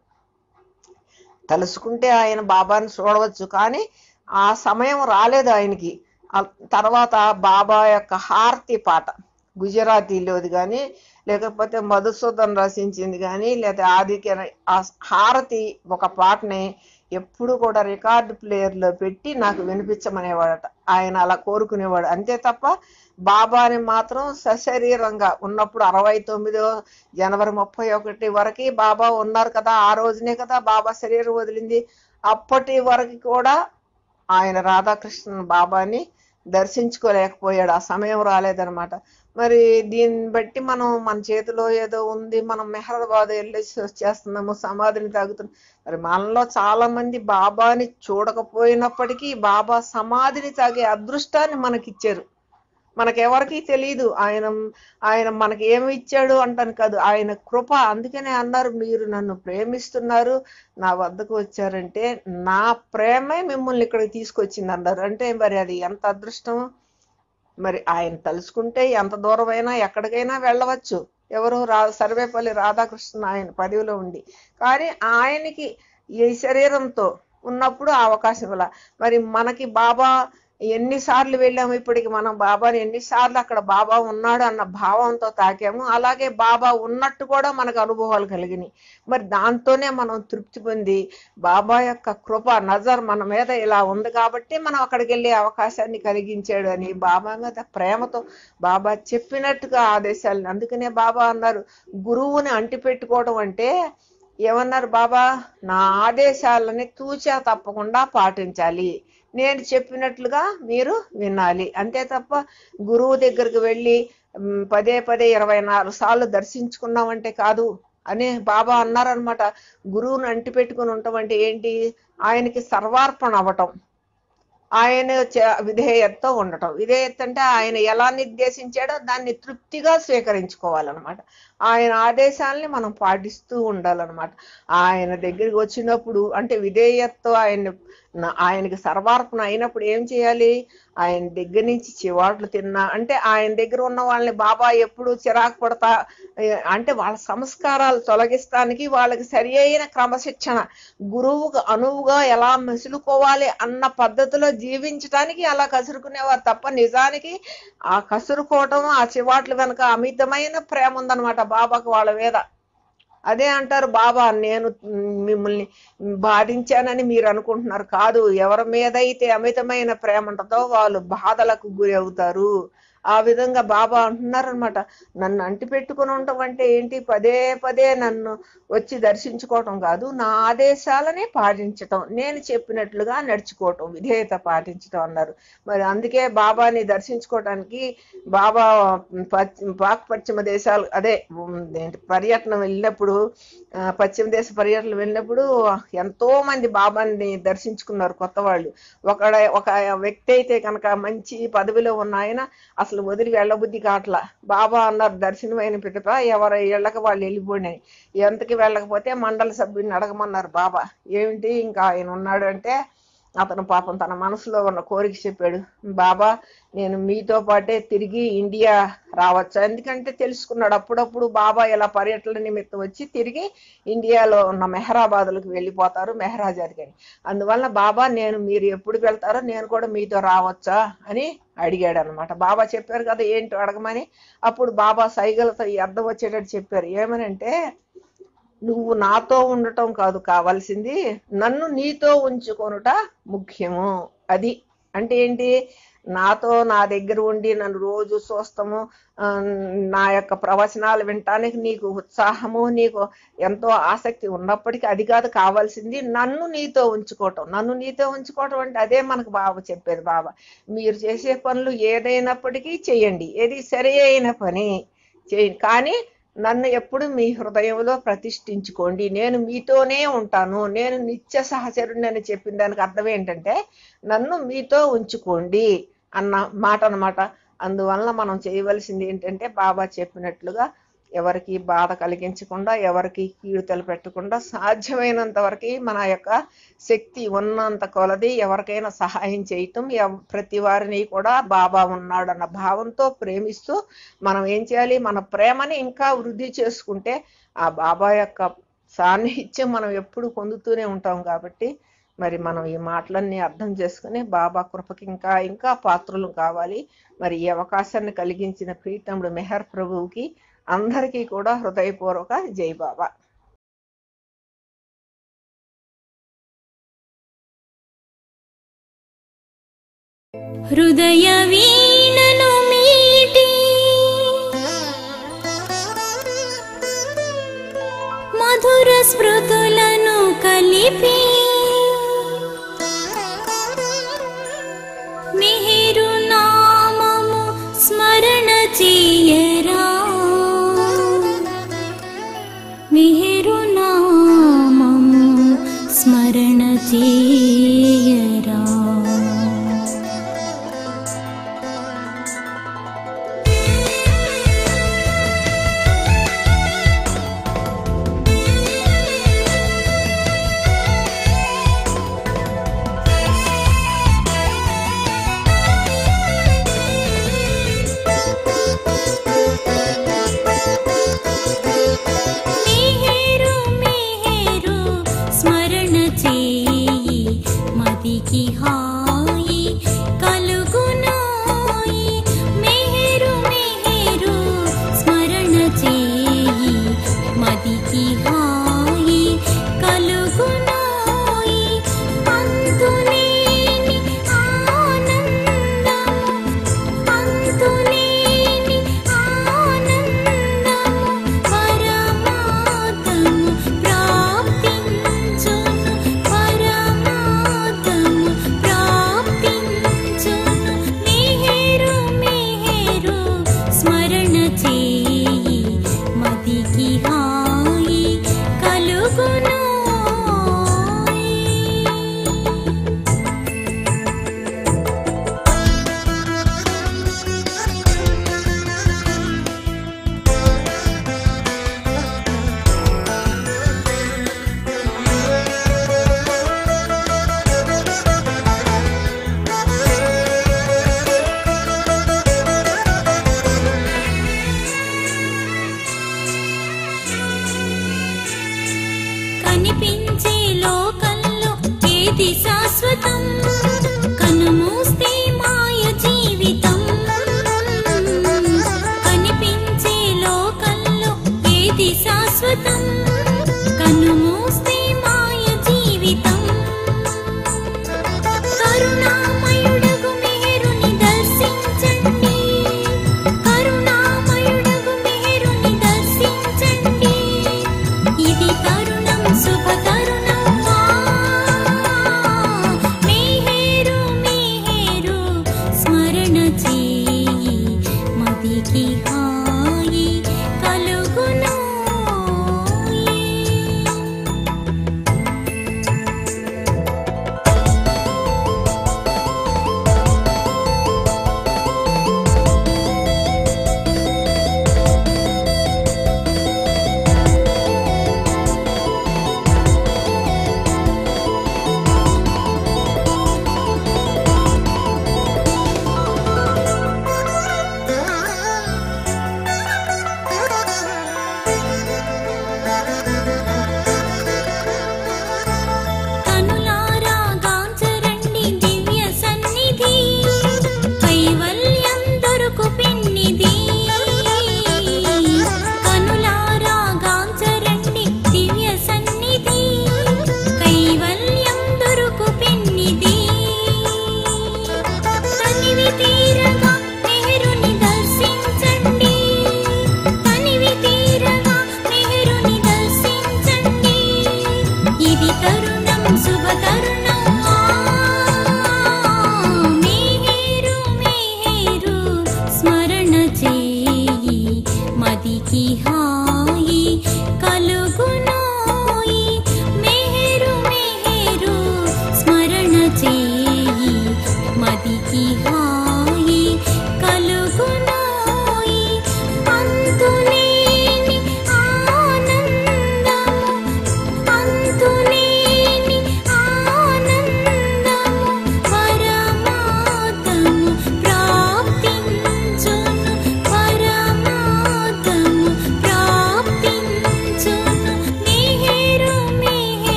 S15: తలుసుకుంటే ఆయన బాబాని చూడవచ్చు కానీ ఆ సమయం రాలేదు ఆయనకి ఆ తర్వాత బాబా యొక్క హారతి పాట గుజరాతీలోది కానీ లేకపోతే మధుసూదన్ రచించింది కానీ లేదా ఆదిత్య ఆ హారతి ఒక పాటని ఎప్పుడు కూడా రికార్డు ప్లేయర్లో పెట్టి నాకు వినిపించమనేవాడట ఆయన అలా కోరుకునేవాడు అంతే తప్ప బాబాని మాత్రం సశరీరంగా ఉన్నప్పుడు అరవై తొమ్మిదో జనవరి ముప్పై ఒకటి వరకు బాబా ఉన్నారు కదా ఆ రోజునే కదా బాబా శరీరం వదిలింది అప్పటి వరకు కూడా ఆయన రాధాకృష్ణ బాబాని దర్శించుకోలేకపోయాడు ఆ సమయం రాలేదన్నమాట మరి దీన్ని బట్టి మనం మన చేతిలో ఏదో ఉంది మనం మెహరాబాద్ వెళ్ళేసి వచ్చేస్తున్నాము సమాధిని తాగుతున్నాం మరి మనలో చాలా మంది బాబాని చూడకపోయినప్పటికీ బాబా సమాధిని తాగే అదృష్టాన్ని మనకిచ్చారు మనకెవరికి తెలియదు ఆయన ఆయన మనకి ఏమి ఇచ్చాడు అంటాను కాదు ఆయన కృప అందుకనే అన్నారు మీరు నన్ను ప్రేమిస్తున్నారు నా వద్దకు వచ్చారంటే నా ప్రేమే మిమ్మల్ని ఇక్కడికి తీసుకొచ్చింది అన్నారు అంటే మరి అది ఎంత అదృష్టం మరి ఆయన తలుసుకుంటే ఎంత దూరమైనా ఎక్కడికైనా వెళ్ళవచ్చు ఎవరు రా సర్వేపల్లి రాధాకృష్ణ ఆయన పదవిలో ఉండి కానీ ఆయనకి ఈ శరీరంతో ఉన్నప్పుడు ఆ అవకాశం ఇవ్వాల మరి మనకి బాబా ఎన్నిసార్లు వెళ్ళాము ఇప్పటికి మనం బాబాని ఎన్నిసార్లు అక్కడ బాబా ఉన్నాడు అన్న భావంతో తాకాము అలాగే బాబా ఉన్నట్టు కూడా మనకు అనుభవాలు కలిగినాయి మరి దాంతోనే మనం తృప్తి పొంది బాబా యొక్క కృప నజర్ మన మీద ఇలా ఉంది కాబట్టి మనం అక్కడికి వెళ్ళే అవకాశాన్ని కలిగించాడు అని బాబా మీద ప్రేమతో బాబా చెప్పినట్టుగా ఆదేశాలను అందుకనే బాబా అన్నారు గురువుని అంటిపెట్టుకోవడం అంటే ఏమన్నారు బాబా నా ఆదేశాలని తూచా తప్పకుండా పాటించాలి నేను చెప్పినట్లుగా మీరు వినాలి అంతే తప్ప గురువు దగ్గరికి వెళ్ళి మ్, పదే పదే ఇరవై నాలుగు సార్లు దర్శించుకున్నామంటే కాదు అని బాబా అన్నారనమాట గురువుని అంటిపెట్టుకుని ఉండటం అంటే ఏంటి ఆయనకి సర్వార్పణ అవ్వటం ఆయన చ- విధేయతతో ఉండటం విధేయత అంటే ఆయన ఎలా నిర్దేశించాడో దాన్ని తృప్తిగా స్వీకరించుకోవాలన్నమాట ఆయన ఆదేశాలని మనం పాటిస్తూ ఉండాలన్నమాట ఆయన దగ్గరికి వచ్చినప్పుడు అంటే విధేయతతో ఆయన ఆయనకి సర్వార్పణ అయినప్పుడు ఏం చేయాలి ఆయన దగ్గర నుంచి చివాట్లు తిన్నా అంటే ఆయన దగ్గర ఉన్న వాళ్ళని బాబా ఎప్పుడు చిరాకు పడతా ఏ, అంటే వాళ్ళ సంస్కారాలు తొలగిస్తానికి వాళ్ళకి సరి అయిన క్రమశిక్షణ గురువుకు అనువుగా ఎలా మెసులుకోవాలి అన్న పద్ధతిలో జీవించడానికి అలా కసురుకునేవారు తప్ప నిజానికి ఆ కసురుకోవటం ఆ చివాట్ల వెనక అమితమైన ప్రేమ ఉందన్నమాట బాబాకు వాళ్ళ మీద అదే అంటారు బాబా నేను మ్, మిమ్మల్ని బాధించానని మీరు అనుకుంటున్నారు కాదు ఎవరి మీద అయితే అమితమైన ప్రేమ ఉంటుందో వాళ్ళు బాధలకు గురి అవుతారు ఆ విధంగా బాబా అంటున్నారు అనమాట నన్ను అంటి పెట్టుకుని ఉండటం అంటే ఏంటి పదే పదే నన్ను వచ్చి దర్శించుకోవటం కాదు నా ఆదేశాలనే పాటించటం నేను చెప్పినట్లుగా నడుచుకోవటం విధేయత పాటించటం అన్నారు మరి అందుకే బాబాని దర్శించుకోవటానికి బాబా పశ్చిమ పాక్ పశ్చిమ దేశాలు అదే ఉమ్, ఏంటి పర్యటన వెళ్ళినప్పుడు ఆ, పశ్చిమ దేశ పర్యటన వెళ్ళినప్పుడు ఎంతో మంది బాబాని దర్శించుకున్నారు కొత్త వాళ్ళు ఒక ఒక వ్యక్తి అయితే కనుక మంచి పదవిలో ఉన్న ఆయన అసలు వదిలి వెళ్ళబుద్ధి కావట్లా బాబా అన్నారు దర్శనమైన పిటప ఎవరి ఇళ్ళకి వాళ్ళు వెళ్ళిపోయినాయి ఎంతకి వెళ్ళకపోతే మండల సభ్యుని అడగమన్నారు బాబా ఏమిటి ఇంకా ఆయన ఉన్నాడు అంటే అతను పాపం తన మనసులో ఉన్న కోరిక చెప్పాడు బాబా నేను మీతో పాటే తిరిగి ఇండియా రావచ్చు ఎందుకంటే తెలుసుకున్నాడు అప్పుడప్పుడు బాబా ఇలా పర్యటన నిమిత్తం వచ్చి తిరిగి ఇండియాలో ఉన్న మెహరాబాద్లకు వెళ్ళిపోతారు మెహరాజాదికి అని అందువల్ల బాబా నేను మీరు ఎప్పుడు వెళ్తారో నేను కూడా మీతో రావచ్చా అని అడిగాడు అనమాట బాబా చెప్పారు కదా ఏంటో అడగమని అప్పుడు బాబా సైగలతో ఈ అర్థం వచ్చేటట్టు చెప్పారు ఏమనంటే నువ్వు నాతో ఉండటం కాదు కావాల్సింది నన్ను నీతో ఉంచుకొనుట ముఖ్యము అది అంటే ఏంటి నాతో నా దగ్గర ఉండి నన్ను రోజు చూస్తాము ఆ, నా యొక్క ప్రవచనాలు వినటానికి నీకు ఉత్సాహము నీకు ఎంతో ఆసక్తి ఉన్నప్పటికీ అది కాదు కావాల్సింది నన్ను నీతో ఉంచుకోవటం నన్ను నీతో ఉంచుకోవటం అంటే అదే మనకు బాబా చెప్పేది బాబా మీరు చేసే పనులు ఏదైనప్పటికీ చేయండి ఏది సరి అయిన పని చేయండి కానీ నన్ను ఎప్పుడు మీ హృదయంలో ప్రతిష్ఠించుకోండి నేను మీతోనే ఉంటాను నేను నిత్య సహచరుడిని అని చెప్పిన దానికి అర్థం ఏంటంటే నన్ను మీతో ఉంచుకోండి అన్న మాట అన్నమాట అందువలన మనం చేయవలసింది ఏంటంటే బాబా చెప్పినట్లుగా ఎవరికి బాధ కలిగించకుండా ఎవరికి కీడుతలు పెట్టకుండా సాధ్యమైనంత వరకు మన యొక్క శక్తి ఉన్నంత కొలది ఎవరికైనా సహాయం చేయటం ఎవ- ప్రతి వారిని కూడా బాబా ఉన్నాడన్న భావంతో ప్రేమిస్తూ మనం ఏం చేయాలి మన ప్రేమని ఇంకా వృద్ధి చేసుకుంటే ఆ బాబా యొక్క సాన్నిహిత్యం మనం ఎప్పుడు పొందుతూనే ఉంటాం కాబట్టి మరి మనం ఈ మాటలన్నీ అర్థం చేసుకుని బాబా కృపకి ఇంకా ఇంకా పాత్రలు కావాలి మరి ఈ అవకాశాన్ని కలిగించిన ప్రీతముడు మెహర్ ప్రభువుకి అందరికీ కూడా హృదయపూర్వక జై బాబా
S16: హృదయ వీణను మీటి మధుర స్మృతులను కలిపి మిహిరు నామము స్మరణ చేయరా మిహిరు నామము స్మరణ చేయరా మిహిరు మిహిరు స్మరణ చేయి మదికి హాయి కలుగునాయి మిహిరు మిహిరు స్మరణ చేయి మదికి హాయి కలుగునాయి అంతులేని ఆనందము అంతులేని ఆనందము పరమాత్మము ప్రాప్తించును పరమాత్మము ప్రాప్తించును మిహిరు మిహిరు స్మరణ చేయి మదికి హాయి కలుగును కనిపించే లోకంలో ఏది శాశ్వతం కనుమూస్తే మాయ జీవితం కనిపించే లోకంలో ఏది శాశ్వతం కనుమూస్తే మాయ జీవితం కరుణామయుడగు మేరుని దర్శించండి కరుణామయుడగు మేరుని దర్శించండి ఇది తరుణం శుభ తరుణం మేహేరు మేహేరు స్మరణ చేయి మదికి హాయి కలుగును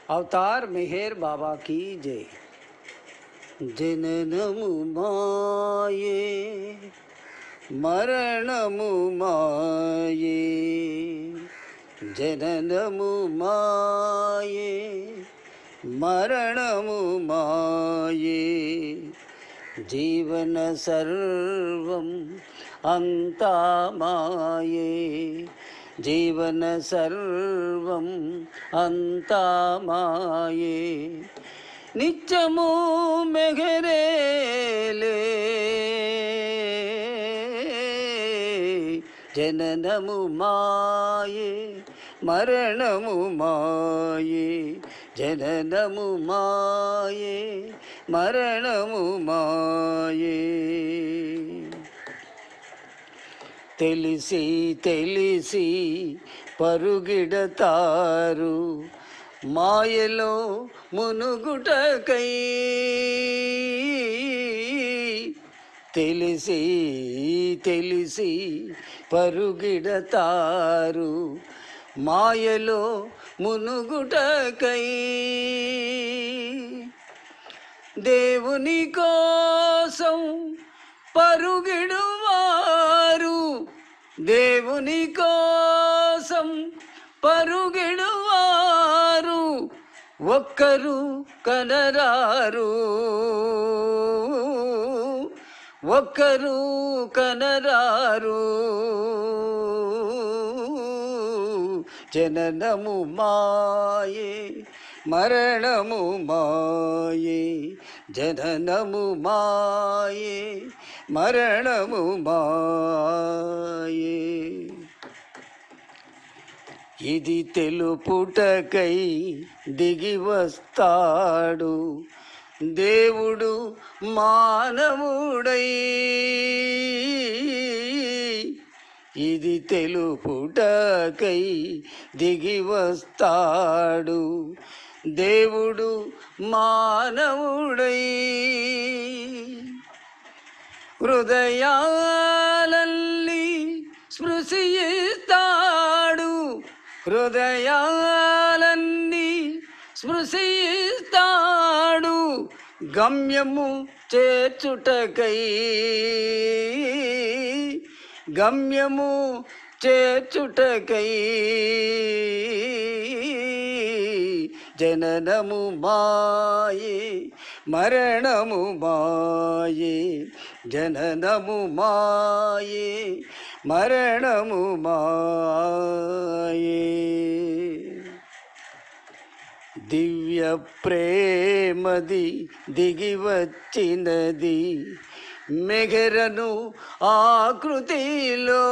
S12: అవతార్ మెహర్ బాబా కీ జై జననము మాయే మరణము మాయే జననము మాయే మరణము మాయే జీవన సర్వం అంతా మాయే జీవన సర్వం అంతా మాయే నిత్యము మెగరేలే జననము మాయే మరణము మాయే జననము మాయే మరణము మాయే తెలిసి తెలిసి పరుగిడతారు మాయలో మునుగుటకై తెలిసి తెలిసి పరుగిడతారు మాయలో మునుగుటకై దేవుని కోసం పరుగిడువారు దేవుని కోసం పరుగిడువారు ఒక్కరు కనరారు ఒక్కరు కనరారు జననము మాయే మరణము మాయే జననము మాయే మరణము మాయే ఇది తెలుపుటకై దిగి వస్తాడు దేవుడు మానవుడై ఇది తెలుపుటకై దిగి వస్తాడు దేవుడు మానవుడై హృదయాలల్లి స్పృశిస్తాడు హృదయాలన్నీ స్పృశిస్తాడు గమ్యము చేర్చుటకై గమ్యము చేర్చుటకై జననము మాయే మరణము మాయే జననము మాయే మరణము మాయే దివ్య ప్రేమది దిగి వచ్చినది మెగరను ఆకృతిలో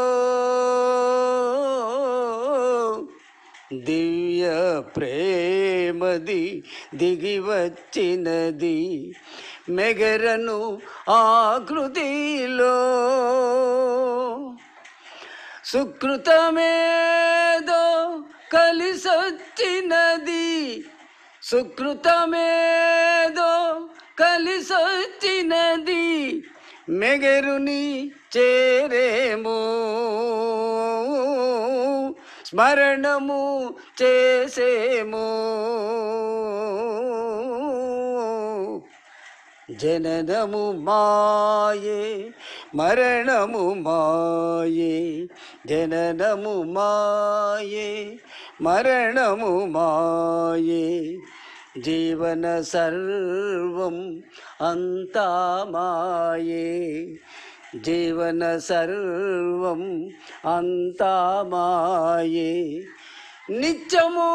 S12: దివ్య ప్రేమది దిగి వచ్చినది మెగరను ఆకృతిలో సుకృతమేదో కలిసొచ్చినది సుకృతమేదో కలిసొచ్చినది మెగరుని చేరేమో స్మరణము చేసేమో జననము మాయే మరణము మాయే జననము మాయే మరణము మాయే జీవన సర్వం అంతా మాయే జీవన సర్వం అంతా మాయే నిత్యము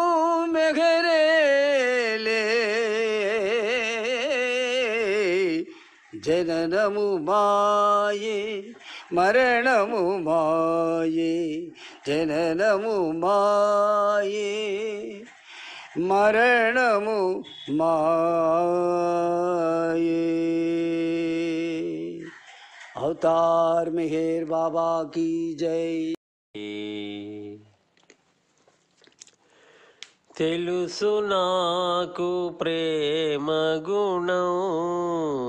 S12: మెగరేలే జననము మాయే మరణము మాయే జననము మాయే మరణము మాయే అవతార్ మెహర్ బాబా की జై
S17: తెలుసు నాకు ప్రేమ గుణం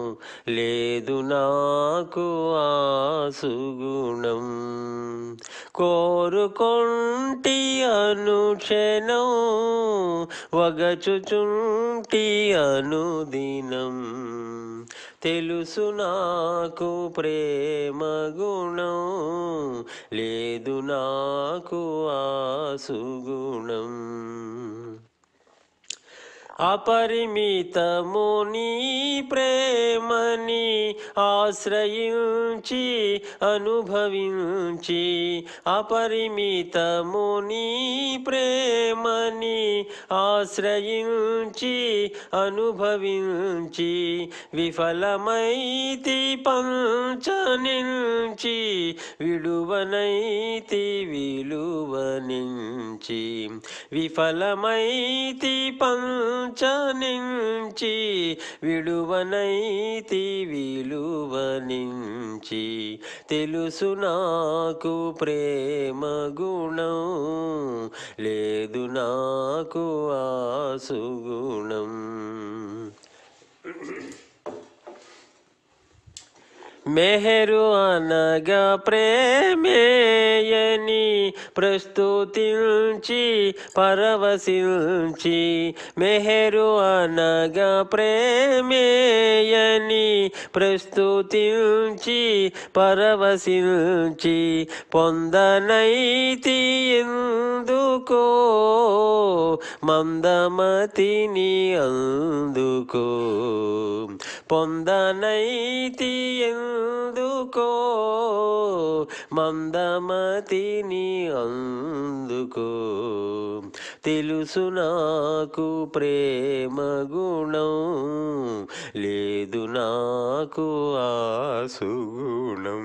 S17: లేదు నాకు ఆసుగుణం కోరుకొంటి అనుక్షణం వగచుచుంటి అనుదినం తెలుసు నాకు ప్రేమ గుణం లేదు నాకు ఆసుగుణం అపరిమితము నీ ప్రేమని ఆశ్రయించి అనుభవించి అపరిమితము నీ ప్రేమని ఆశ్రయించి అనుభవించి విఫలమైతి పంచనించి విడువనైతి విలువనించి విఫలమైతి పంచనించి విడువనైతి విలువనించి తెలుసు నాకు ప్రేమ గుణం లేదు నాకు ఆసుగుణం మెహరు అనగా ప్రేమేయని ప్రస్తుతించి పరవశించి మెహరు అనగా ప్రేమేయని ప్రస్తుతించి పరవశించి పొందనైతి ఎందుకో మందమతిని అందుకో పొందనైతి ఎందుకో మందమతిని అందుకో తెలుసు నాకు ప్రేమ గుణం లేదు నాకు ఆసుగుణం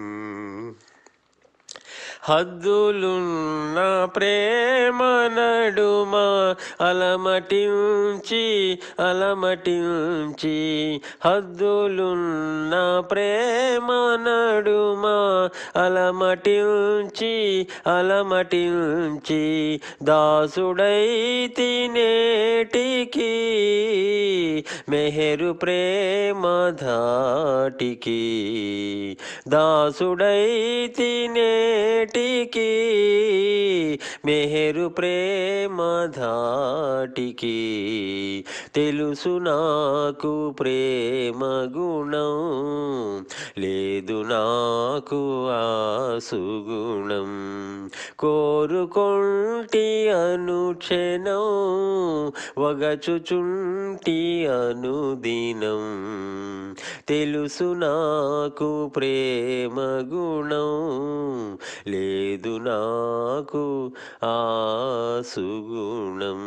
S17: హద్దులున్న ప్రేమ నడుమ అలమటించి అలమటించి హద్దులున్న ప్రేమ నడుమ అలమటించి అలమటించి దాసుడైతి నేటికి మెహరు ప్రేమ ధాటికి దాసుడైతి నేటికి మెహరు ప్రేమ ధాటికి తెలుసు నాకు ప్రేమ గుణం లేదు నాకు ఆసుగుణం కోరుకొంటి అనుక్షణం వగచుచుంటి అనుదినం తెలుసు నాకు ప్రేమ గుణం లేదు నాకు ఆసుగుణం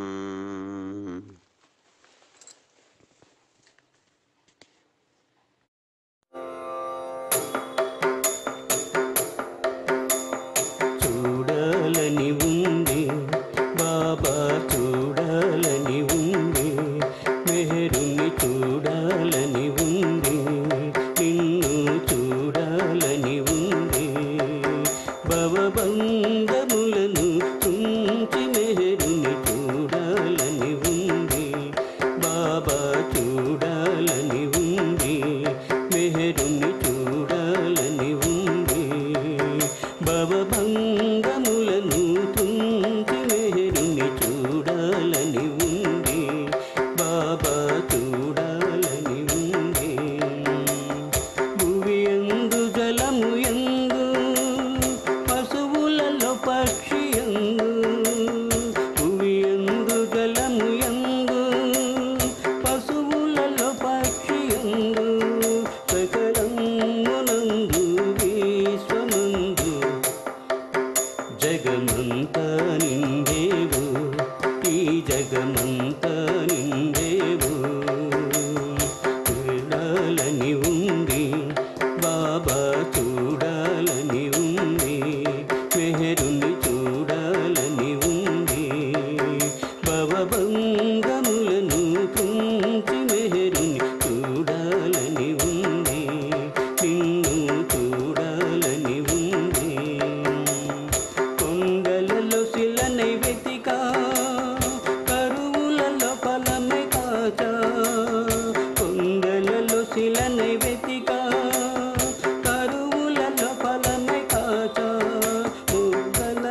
S9: చూడాలని ఉంది బాబా చూడాలని ఉంది మెహరుని చూడాలని ఉంది నిన్ను చూడాలని ఉంది భవబంధములను తుంచి మెహరుని చూడాలని ఉంది బాబా చూడాలని ఉంది మెహరుని చూడాలని ఉంది భవభంగములను తుంచి మెహరుని చూడాలని ఉంది బాబా చూడాలని ఉంది భువి ఎందు జలము ఎందు పశువులలో పక్షి ఎందు భువి ఎందు జలము ఎందు పశువులలో పక్షి ఎందు సకలమునందు విశ్వమందు జగమంతా నిందేవు ఈ జగమంతా నిందేవు చూడాలని ఉంది బాబా చూడాలని ఉంది మెహరుని చూడాలని ఉంది భవభంగములను తుంచి మెహరుని చూడాలని ఉంది నిన్ను చూడాలని ఉంది కొండలలో శిలనై వెతికా కరువులలో ఫలమై కాచా కొండలలో శిలనై వెతికా కరువులలో ఫలమై కాచా ముగ్గల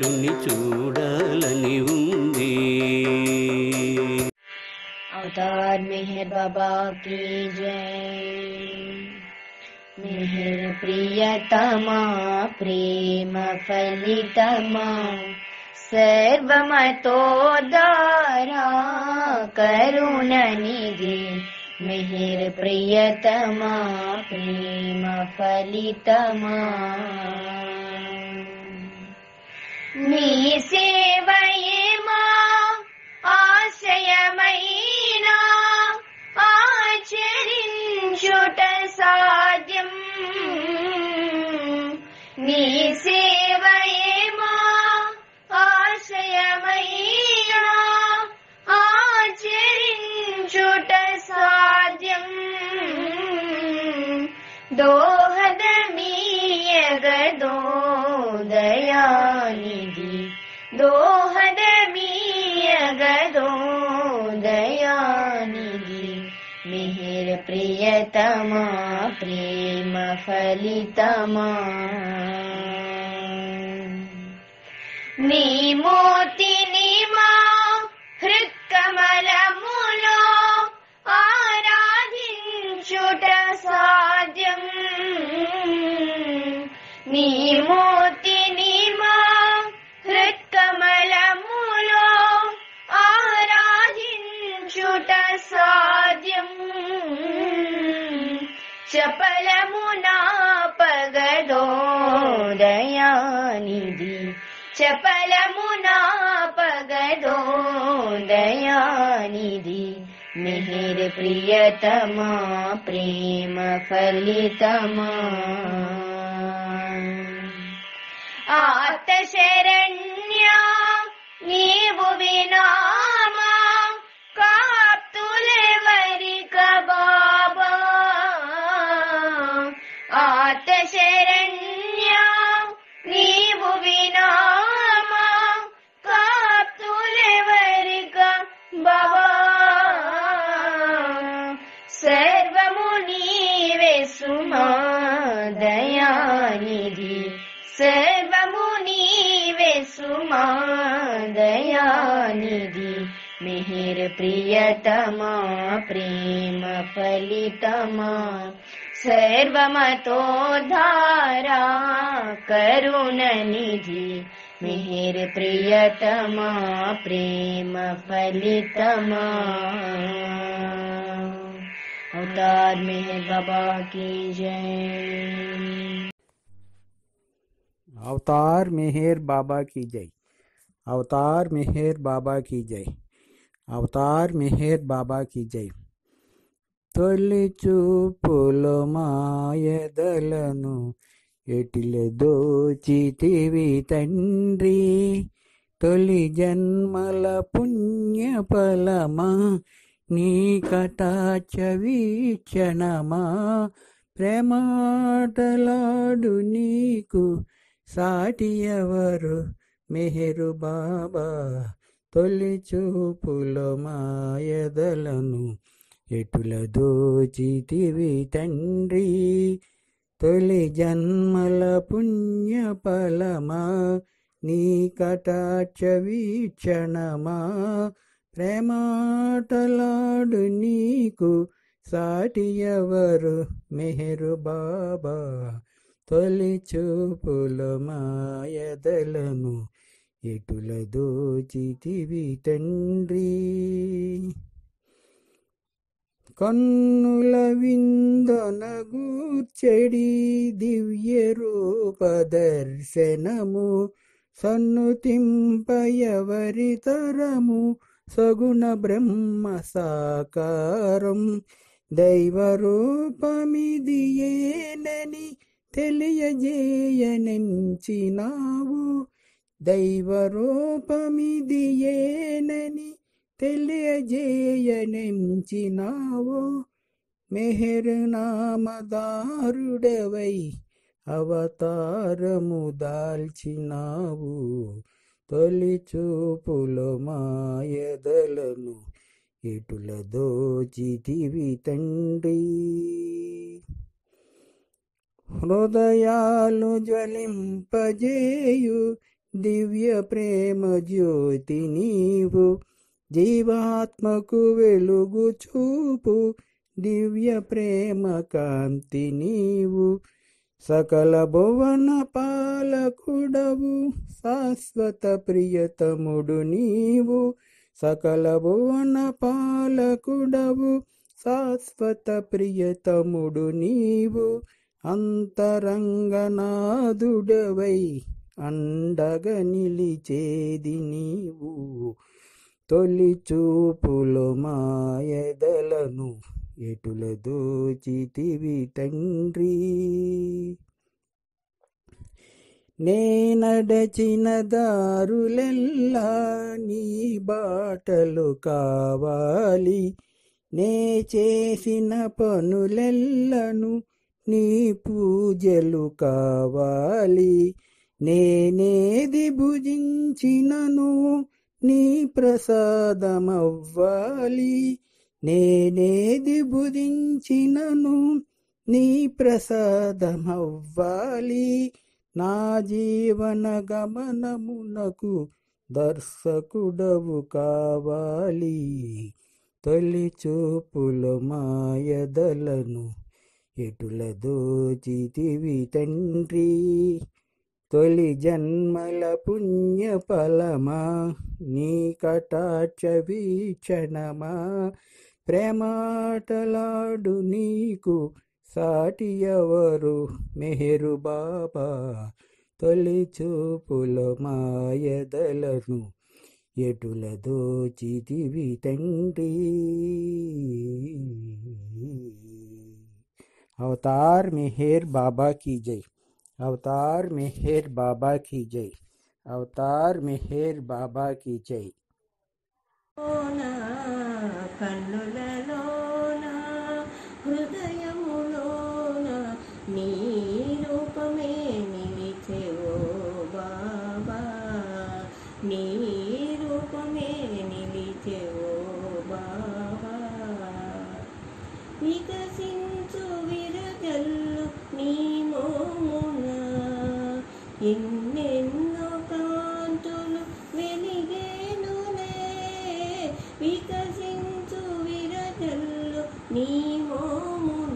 S9: మెహరుని చూడాలని ఉంది
S18: अवतार मेहर बाबा की जय मेहर प्रियतमा प्रेम फलितमा सर्वमतोदारा करुणनिधि मेहर प्रियतमा प्रेम फलितमा నీ సేవయే మా ఆశయమైనా ఆచరించుట సాధ్యం నీ సేవయే మా ఆశయమైనా ఆచరించుట సాధ్యం దోహదమీయగదో దయానిధి దోహదమీయగదో దయానిధి మిహిర ప్రియతమా ప్రేమ ఫలితమా నీ మోతిని మా హృత్కమలములో ఆరాధించుట సాధ్యం నీ మోతిని మా హృత్కమలములో ఆరాధించుట సాధ్యం చపలమునా పగదో దయానిధి చపలమునా పగదో దయానిధి మిహిర ప్రియతమా ప్రేమ ఫలితమా ఆత శరణ్య నీవు వినామా కాప్తులెవరిక బాబా ఆత శరణ్య నీవు వినామా కాప్తులెవరిక బాబా సర్వము నీవే సుమా దయానిధి సర్వము నీవే సుమా దయానిధి మిహిర ప్రియతమా ప్రేమ ఫలితమా సర్వమతో ధారా కరుణనిధి మిహిర ప్రియతమా ప్రేమ ఫలితమా अवतार मेहर बाबा की जय
S19: अवतार मेहर बाबा की जय अवतार मेहर बाबा की जय अवतार मेहर बाबा की जय తొలి చూపుల మాయదలను ఎటిల దోచితివి తండ్రి తొలి జన్మల పుణ్య ఫలమా నీ కటాచ వీక్షణమా ప్రేమాటలాడు నీకు సాటి ఎవరు మెహరు బాబా తొలి చూపుల మాయదలను ఎటుల దోచితివి తండ్రి తొలి జన్మల పుణ్య ఫలమా నీ కటాక్ష వీక్షణమా ప్రేమాటలాడు నీకు సాటి ఎవరు మెహరు బాబా తొలి చూపుల మాయదలను ఎటుల దోచితివి తండ్రి కన్నుల విందనగూర్చెడి దివ్య రూప దర్శనము సన్నుతింపయవరి తరము సగుణ బ్రహ్మ సాకారం దైవరూపమిది ఏనని తెలియజేయనించినావు దైవరూపమిది ఏనని తెలియజేయనించినావు మెహరు నామదారుడవై అవతారము దాల్చినావు తొలి చూపుల మాయదలను ఇటుల దోచితివి తండ్రి హృదయాలు జ్వలింపజేయు దివ్య ప్రేమ జ్యోతి నీవు జీవాత్మకు వెలుగు చూపు దివ్య ప్రేమ కాంతి నీవు సకల భువన పాలకుడవు శాశ్వత ప్రియతముడు నీవు సకల భువన పాలకుడవు శాశ్వత ప్రియతముడు నీవు అంతరంగనాథుడవై అండగ నిలిచేది నీవు తొలి చూపులో మాయదలను ఎటుల దోచితివి తండ్రి నే నడచిన దారులెల్లా నీ బాటలు కావాలి నే చేసిన పనులెల్లను నీ పూజలు కావాలి నేనేది భుజించినను నీ ప్రసాదమవ్వాలి నేనేది భుజించినను నీ ప్రసాదమవ్వాలి నా జీవన గమనమునకు దర్శకుడవు కావాలి తొలి చూపుల మాయదలను ఎటుల దోచితివి తండ్రి తొలి జన్మల పుణ్య ఫలమా నీ కటాక్ష వీక్షణమా ప్రేమాటలాడు నీకు సాటి ఎవరు మెహరు బాబా తొలి చూపుల మాయదలను ఎటుల దోచితివి తండ్రి अवतार मेहर बाबा की जय अवतार मेहर बाबा की जय अवतार मेहर बाबा की जय
S14: కన్నులలోన హృదయములోన నీ రూపమే నిలిచెవో బాబా నీ రూపమే నిలిచెవో బాబా వికసించు విరజల్లు నీ మోమున ఎన్నెన్నో కాంతులు వెలిగేనులే వికసించు విరజల్లు నీ మోమున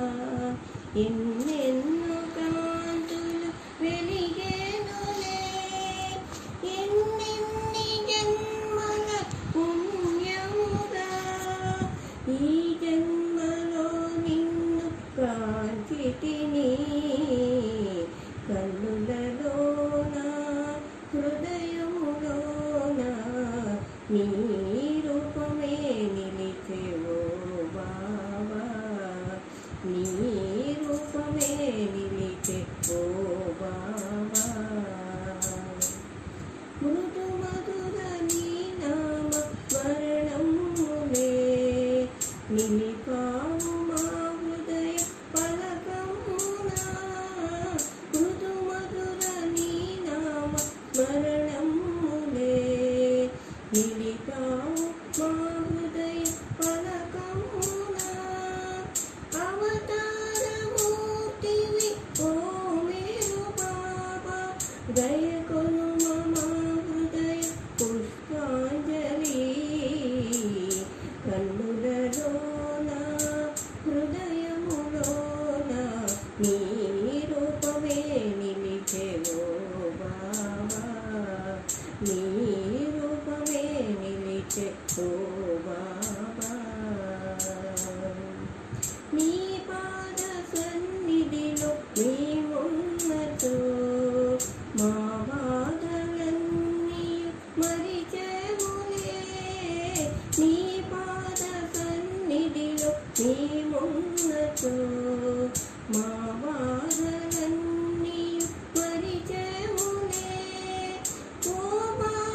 S14: ఎన్నెన్నో కాంతులు వెలిగేనులే ఎన్నెన్ని జన్మల పుణ్యముగా ఈ జన్మలో నిన్ను కాంచితిని కన్నులలోన హృదయములోన నీ రూపమే నిలిచెవో బాబా నీ రూపమే నిలిచెవో బాబా మృదు మధుర నీ నామ స్మరణములే నిలిపావు మా హృదయ పలకమున మృదు మధుర నీ నామ స్మరణములే నిలిపావు మా హృదయ పలకమున అవతారమూర్తివి ఓ మేరు బాబా దయ కొను మమ హృదయ పుష్పాంజలి కన్నులలోన హృదయములోన నీ రూపమే నిలిచెవో బాబా నీ రూపమే నిలిచెవో బాబా నీ పాద సన్నిధిలో మేమున్నతో మా బాధలన్నీ మరిచెములే నీ పాద సన్నిధిలో మేమున్నతో మా బాధలన్నీ మరిచెములే ఓ బాబా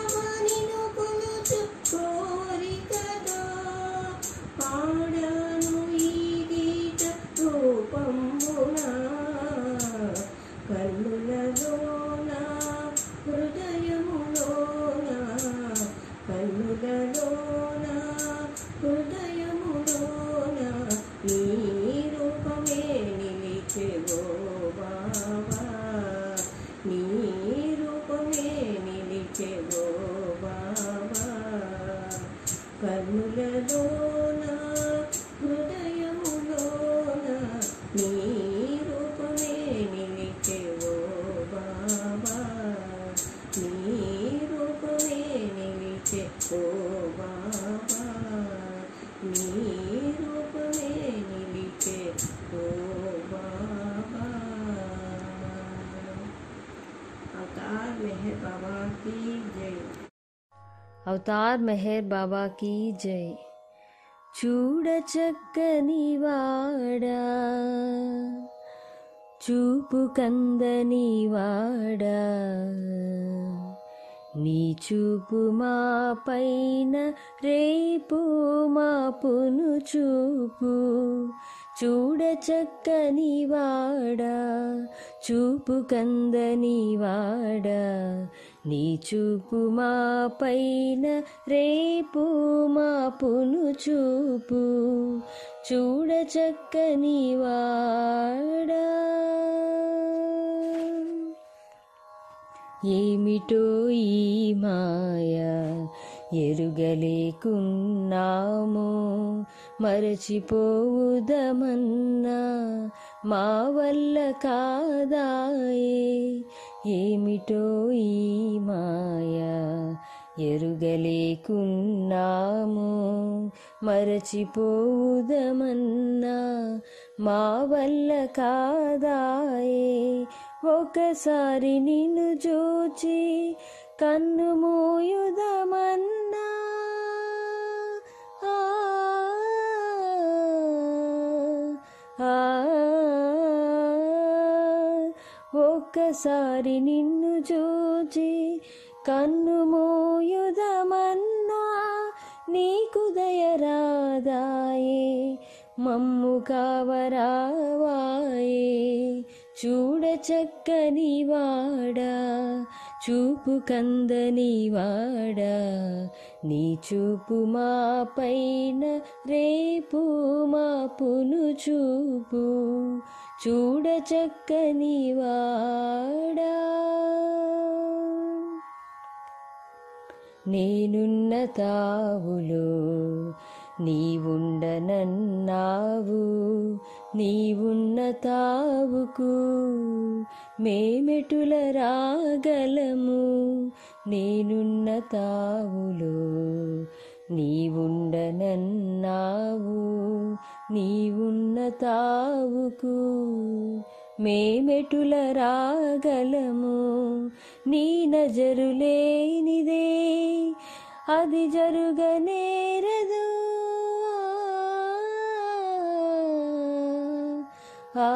S18: की जय अवतार मेहर बाबा की जय చూడ చక్కని వాడా చూపు కందని వాడా నీ చూపు మా పైన రేపు మా పును చూపు చూడ చక్కని వాడా చూపు కందని వాడా నీ చూపు మా పైన రేపు మా పును చూపు చూడ చక్కని వాడా ఏమిటో ఈ మాయ ఎరుగలేకున్నాము మరచిపోవుదమన్నా మా వల్ల కాదాయే ఏమిటో ఈ మాయ ఎరుగలేకున్నాము మరచిపోవుదమన్నా మా వల్ల కాదాయే ఒకసారి నిన్ను చూచి కన్ను మోయుదమన్నా ఆ, ఆ, ఒక్కసారి నిన్ను చూచి కన్ను మోయుదమన్నా నీకు దయరాదాయే మమ్ము కావరావాయే చూడ చక్కని వాడా చూపు కందని వాడా నీ చూపు మా పైన రేపు మా పును చూపు చూడ చక్కని వాడా నేనున్న తావులో నీవుండనన్నావు నీవున్న తావుకు మేమెటుల రాగలము నేనున్న తావులో నీవుండనన్నావు నీవున్న తావుకు మేమెటుల రాగలము నీ నజరు లేనిదే అది జరుగనేరదు ఆ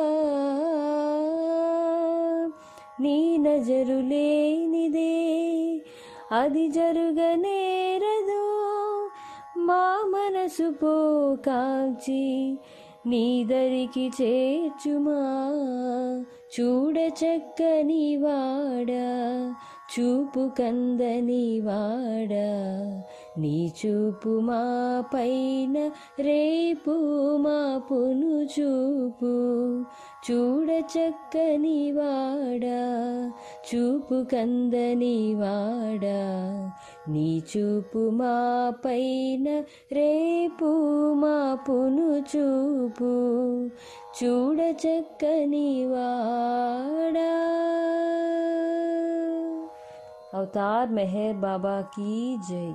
S18: నీ నజరు లేనిదే అది జరుగనేరదు మా మనసు పోకాల్చి నీ దరికి చేర్చుమా చూడ చక్కని వాడా చూపు కందని వాడా నీ చూపు మా పైన రేపు మా పును చూపు చూడ చక్కని వాడా చూపు కందని వాడా నీ చూపు మా పైన రేపు మా పును చూపు చూడ చక్కని వాడా अवतार मेहर बाबा की जय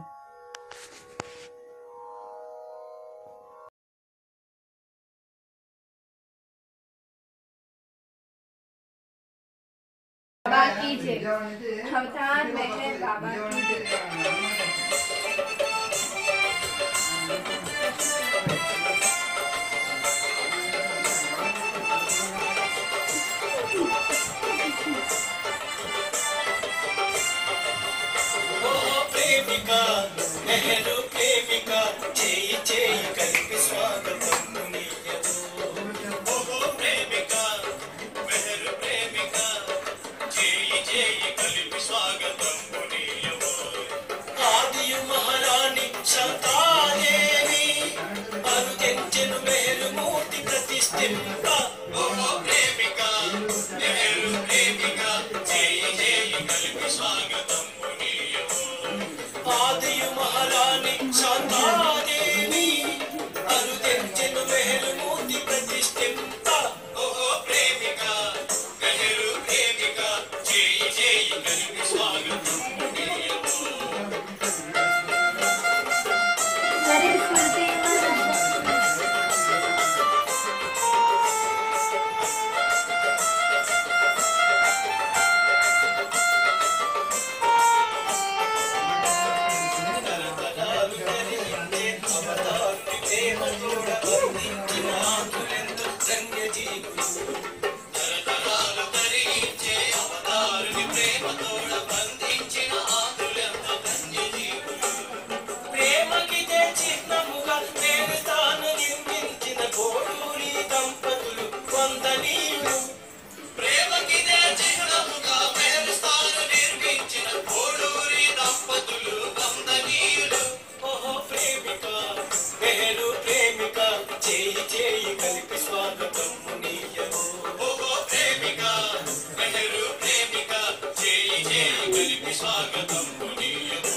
S4: बाबा की जय अवतार मेहर बाबा की जय
S20: ప్రేమిక నెహరు ప్రేమిక చేయి చేయి కలిపి స్వాగతం నీయదు ఓహో ప్రేమిక మెహరు ప్రేమిక చేయి చేయి కలిపి స్వాగతం నీయవు ఆదియు మహారాణి శాంతాదేవి అను తెంచెను మెహరు మూర్తి ప్రతిష్ఠింప ఓహో ప్రేమిక నెహరు ప్రేమిక చేయి చేయి కలిపి స్వాగతం ఆదియు మహారాణి శాంతాదేవి అను తెంచెను మెహరు మూర్తి ప్రతిష్ఠింప ఓహో ప్రేమిక మెహరు ప్రేమిక చేయి చేయి కలిపి స్వాగతం ధన్యజీవులు తరతరాలు తరించే అవతారుని ప్రేమతోడ బంధించిన ఆకులెంత ధన్యజీవులు ప్రేమకిదే చిహ్నముగా నేను తాను నిర్మించిన కోడూరి దంపతులు వందనీయులు ప్రేమకిదే చిహ్నముగా నేను తాను నిర్మించిన కోడూరి దంపతులు వందనీయులు ఓహో ప్రేమిక మేలు ప్రేమిక చేయి చేయి కలిపి స్వాగతం నీయము ఓహో ప్రేమిక మెహరు ప్రేమిక చేయి చేయి కలిపి స్వాగతం నీయము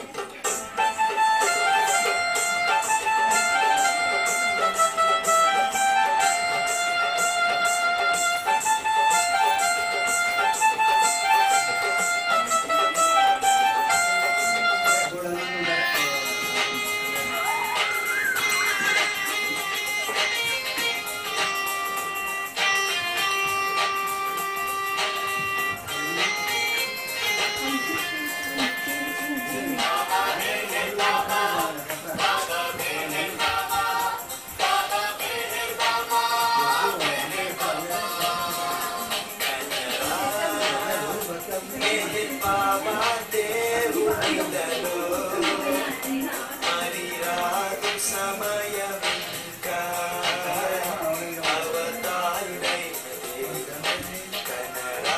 S20: బాబా దేవుడిలలో మరి రాదు సమయం ఇంకా అవతారుడై కనరా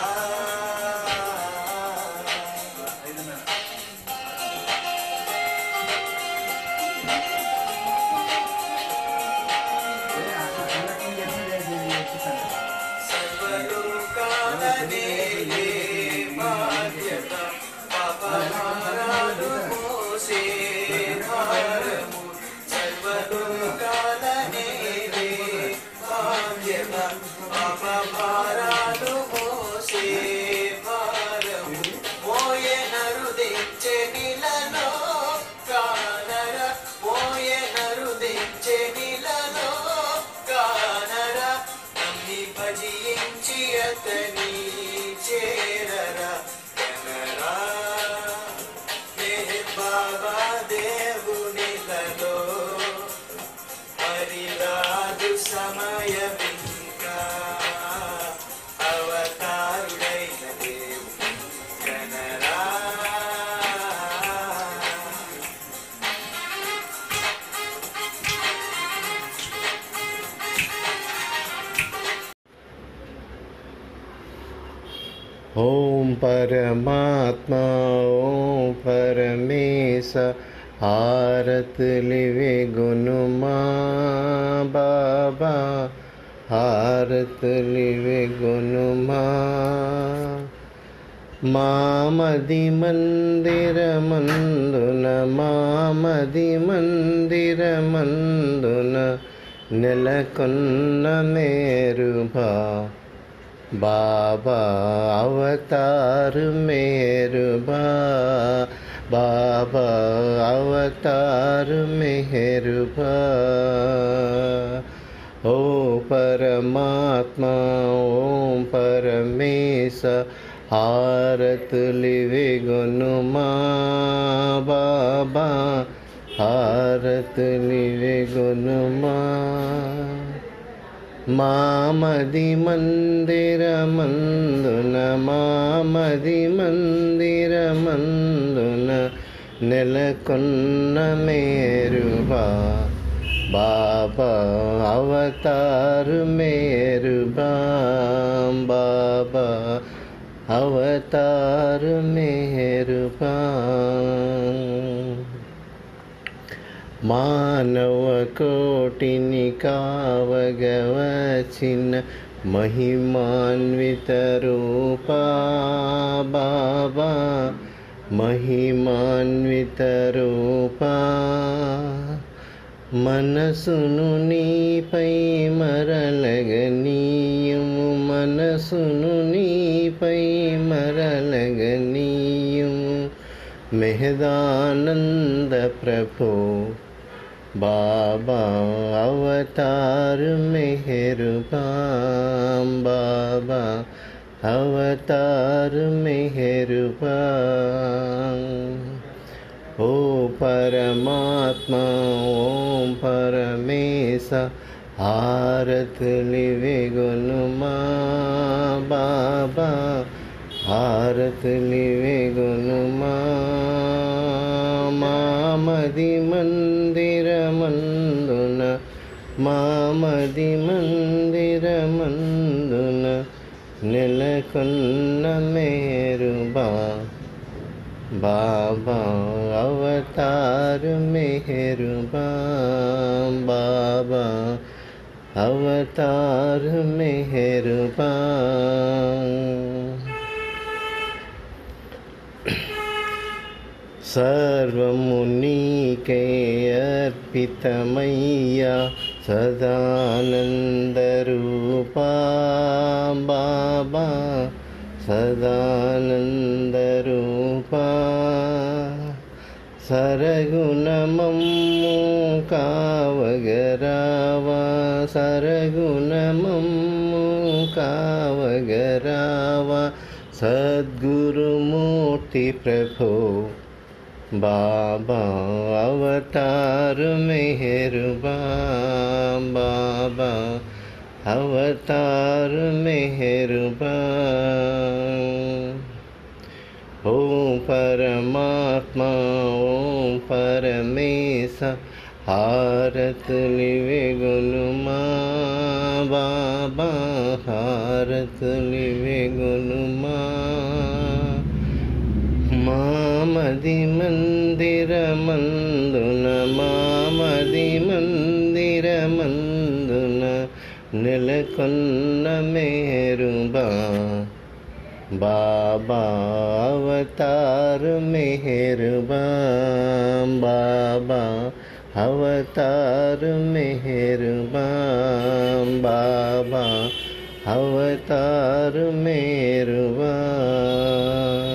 S20: సర్వలోకాలనే బాధ్యత పాపభారాలు మోసే భారము సర్వలోకాలనే బాధ్యత పాపభారాలు మోసే భారము మోయనరు దించె నిలలో కానర మోయనరు దించె నిలలో కానర నమ్మి భజించి అతని చేరరా కనరా మెహర్ బాబా దేవునిలలో మరి రాదు సమయమింకా అవతారుడైన దేవుని కనరా
S21: ॐ परमात्मा ॐ परमेश आरत लिवे गुनुमा बाबा आरत लिवे गुनुमा మామది మందిరమందున మామది మందిరమందున నెలకొన్న మేరుభా బాబా అవతారు మేరుబా బాబా అవతారు మెహరుబా ఓ పరమాత్మా ఓం పరమేశ హారతులివి గునుమా బాబా హారతులివి గునుమా మామది మందిరమందున మామది మందిరమందున నెలకొన్న మేరుబా బాబా అవతారు మేరుబా బాబా అవతారు మేరుబా మానవ కోటిని కావగవచిన మహిమాన్విత రూపా బాబా మహిమాన్విత రూపా మనసును నీపై మరలగనీయము మనసును నీపై మరలగనీయము మెహదానంద ప్రభో బాబా అవతారు మెహరుబాం బాబా అవతారు మెహరుబాం ఓ పరమాత్మ ఓం పరమేశ ఆ
S2: హారతులివెగొనుమా బాబా హారతులివెగొనుమా మామది మందిరమందున మామది మందిరమందున నెలకొన్న మేరుబా బాబా అవతార్ మెహరుబా బాబా అవతార్ మెహరుబా సర్వము నీకే అర్పితమయ్యా సదానందరూపా బాబా సదానందరూపా సరగుణమమ్ము కావగరావా సరగుణమమ్ము కావగరావా సద్గురుమూర్తి ప్రభో బాబా అవతార్ మెహరుబా బాబా అవతార్ మెహరుబా ఓం పరమాత్మా ఓం పరమేశ హారతులివెగునుమా బాబా హారతులివెగునుమా మామది మందిరమందున మామది మందిరమందున నెలకొన్న మేరుబా బాబా అవతార్ మెహరుబా బాబా అవతార్ మెహరుబా బాబా అవతార్ మెహరుబా